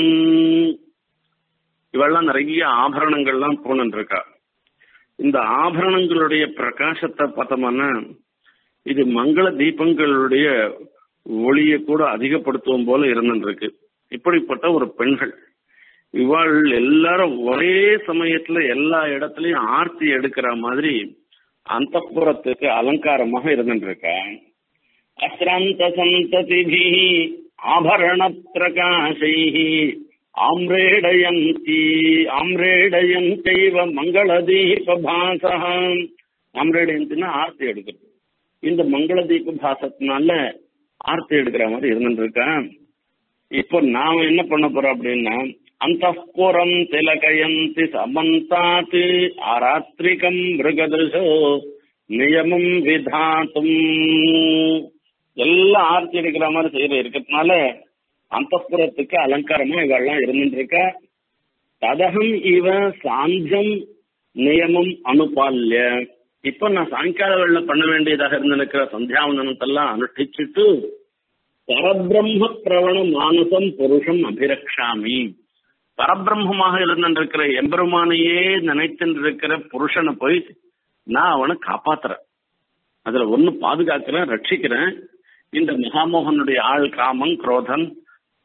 இவெல்லாம் நிறைய ஆபரணங்கள்லாம் போனன் இருக்கா இந்த ஆபரணங்களுடைய பிரகாசத்தை பார்த்தோம்னா இது மங்கள தீபங்களுடைய ஒளியை கூட அதிகப்படுத்துவோம் போல இருந்துருக்கு இப்படிப்பட்ட ஒரு பெண்கள் இவாள் எல்லாரும் ஒரே சமயத்துல எல்லா இடத்துலயும் ஆர்த்தி எடுக்கிற மாதிரி அந்த புறத்துக்கு அலங்காரமாக இருந்துருக்கா அஸ்ராந்த சந்ததிபி ஆபரண பிரகாசை ஆம்ரேடயந்தி ஆம்ரேடயந்தைவ மங்கள தீபபாசா ஆம்ரேடயந்தினா ஆர்த்தி எடுக்கிறது இந்த மங்கள தீப பாசத்தினால ஆர்த்தி எடுக்கிற மாதிரி இருந்துருக்கேன் இப்போ நாம என்ன பண்ண போறோம் அப்படின்னா அந்தப்புறம் திலகயந்தி சமந்தாத் ஆராத்ரிகம் மிருகதிருஷோ நியமம் விதாத்தும் எல்லாம் ஆர்த்தி எடுக்கிற மாதிரி செய்யற இருக்கிறதுனால அந்தப்புறத்துக்கு அலங்காரமா இவெல்லாம் இருந்துருக்க ததகம் இவ சாந்தியம் நியமம் அனுபால்ய இப்ப நான் சாயங்கால வேலை பண்ண வேண்டியதாக இருந்திருக்கிற சந்தியாவந்தனத்தெல்லாம் அனுஷ்டிச்சுட்டு பரபிரம்ம பிரவண மானசம் புருஷம் அபிரக்ஷாமி பரபிரம்மமாக இருந்திருக்கிற எம்பெருமானையே நினைத்திருக்கிற புருஷனை போய் நான் அவனை காப்பாத்துறேன் அதுல ஒண்ணு பாதுகாக்கிறேன் ரட்சிக்கிறேன் இந்த மகாமோகனுடைய ஆள் காமம் குரோதன்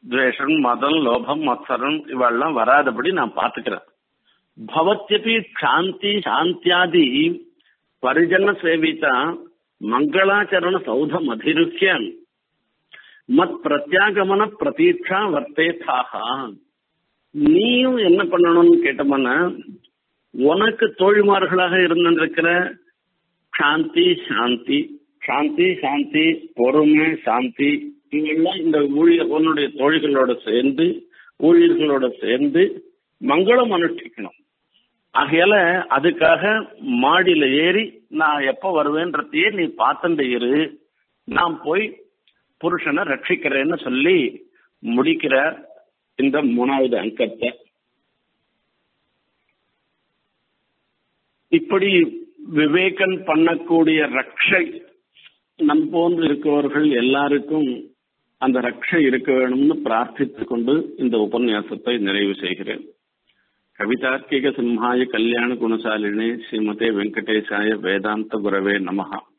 துவேஷம் மதம் லோபம் மத்சரம் இவெல்லாம் வராதபடி நான் பாத்துக்கிறேன் பவத்யபி சாந்தி சாந்தியாதி பரிஜன சேவிதா மங்களாச்சரண சௌதம் அதிருக்கிய மத் பிரத்யாகமன பிரதீட்சா வர்த்தேதாக நீயும் என்ன பண்ணணும்னு கேட்டோம்னா உனக்கு தோழிமார்களாக இருந்திருக்கிற சாந்தி சாந்தி சாந்தி சாந்தி பொறுமை சாந்தி இவெல்லாம் இந்த ஊழியர் உன்னுடைய தோழிகளோட சேர்ந்து ஊழியர்களோட சேர்ந்து மங்களம் அனுஷ்டிக்கணும் ஆகையால அதுக்காக மாடியில ஏறி நான் எப்ப வருவேன்றதையே நீ பார்த்துட்டு இரு நான் போய் புருஷனை ரட்சிக்கிறேன்னு சொல்லி முடிக்கிற இந்த மூணாவது அங்கத்தை இப்படி விவேகன் பண்ணக்கூடிய ரக்ஷை நம் போன்று இருக்கவர்கள் எல்லாருக்கும் அந்த ரக்ஷை இருக்க வேணும்னு பிரார்த்தித்துக் கொண்டு இந்த உபன்யாசத்தை நிறைவு செய்கிறேன் கவிதார்க்கிக சிம்ஹாய கல்யாண குணசாலினே ஸ்ரீமதே வெங்கடேசாய வேதாந்த குரவே நமஹா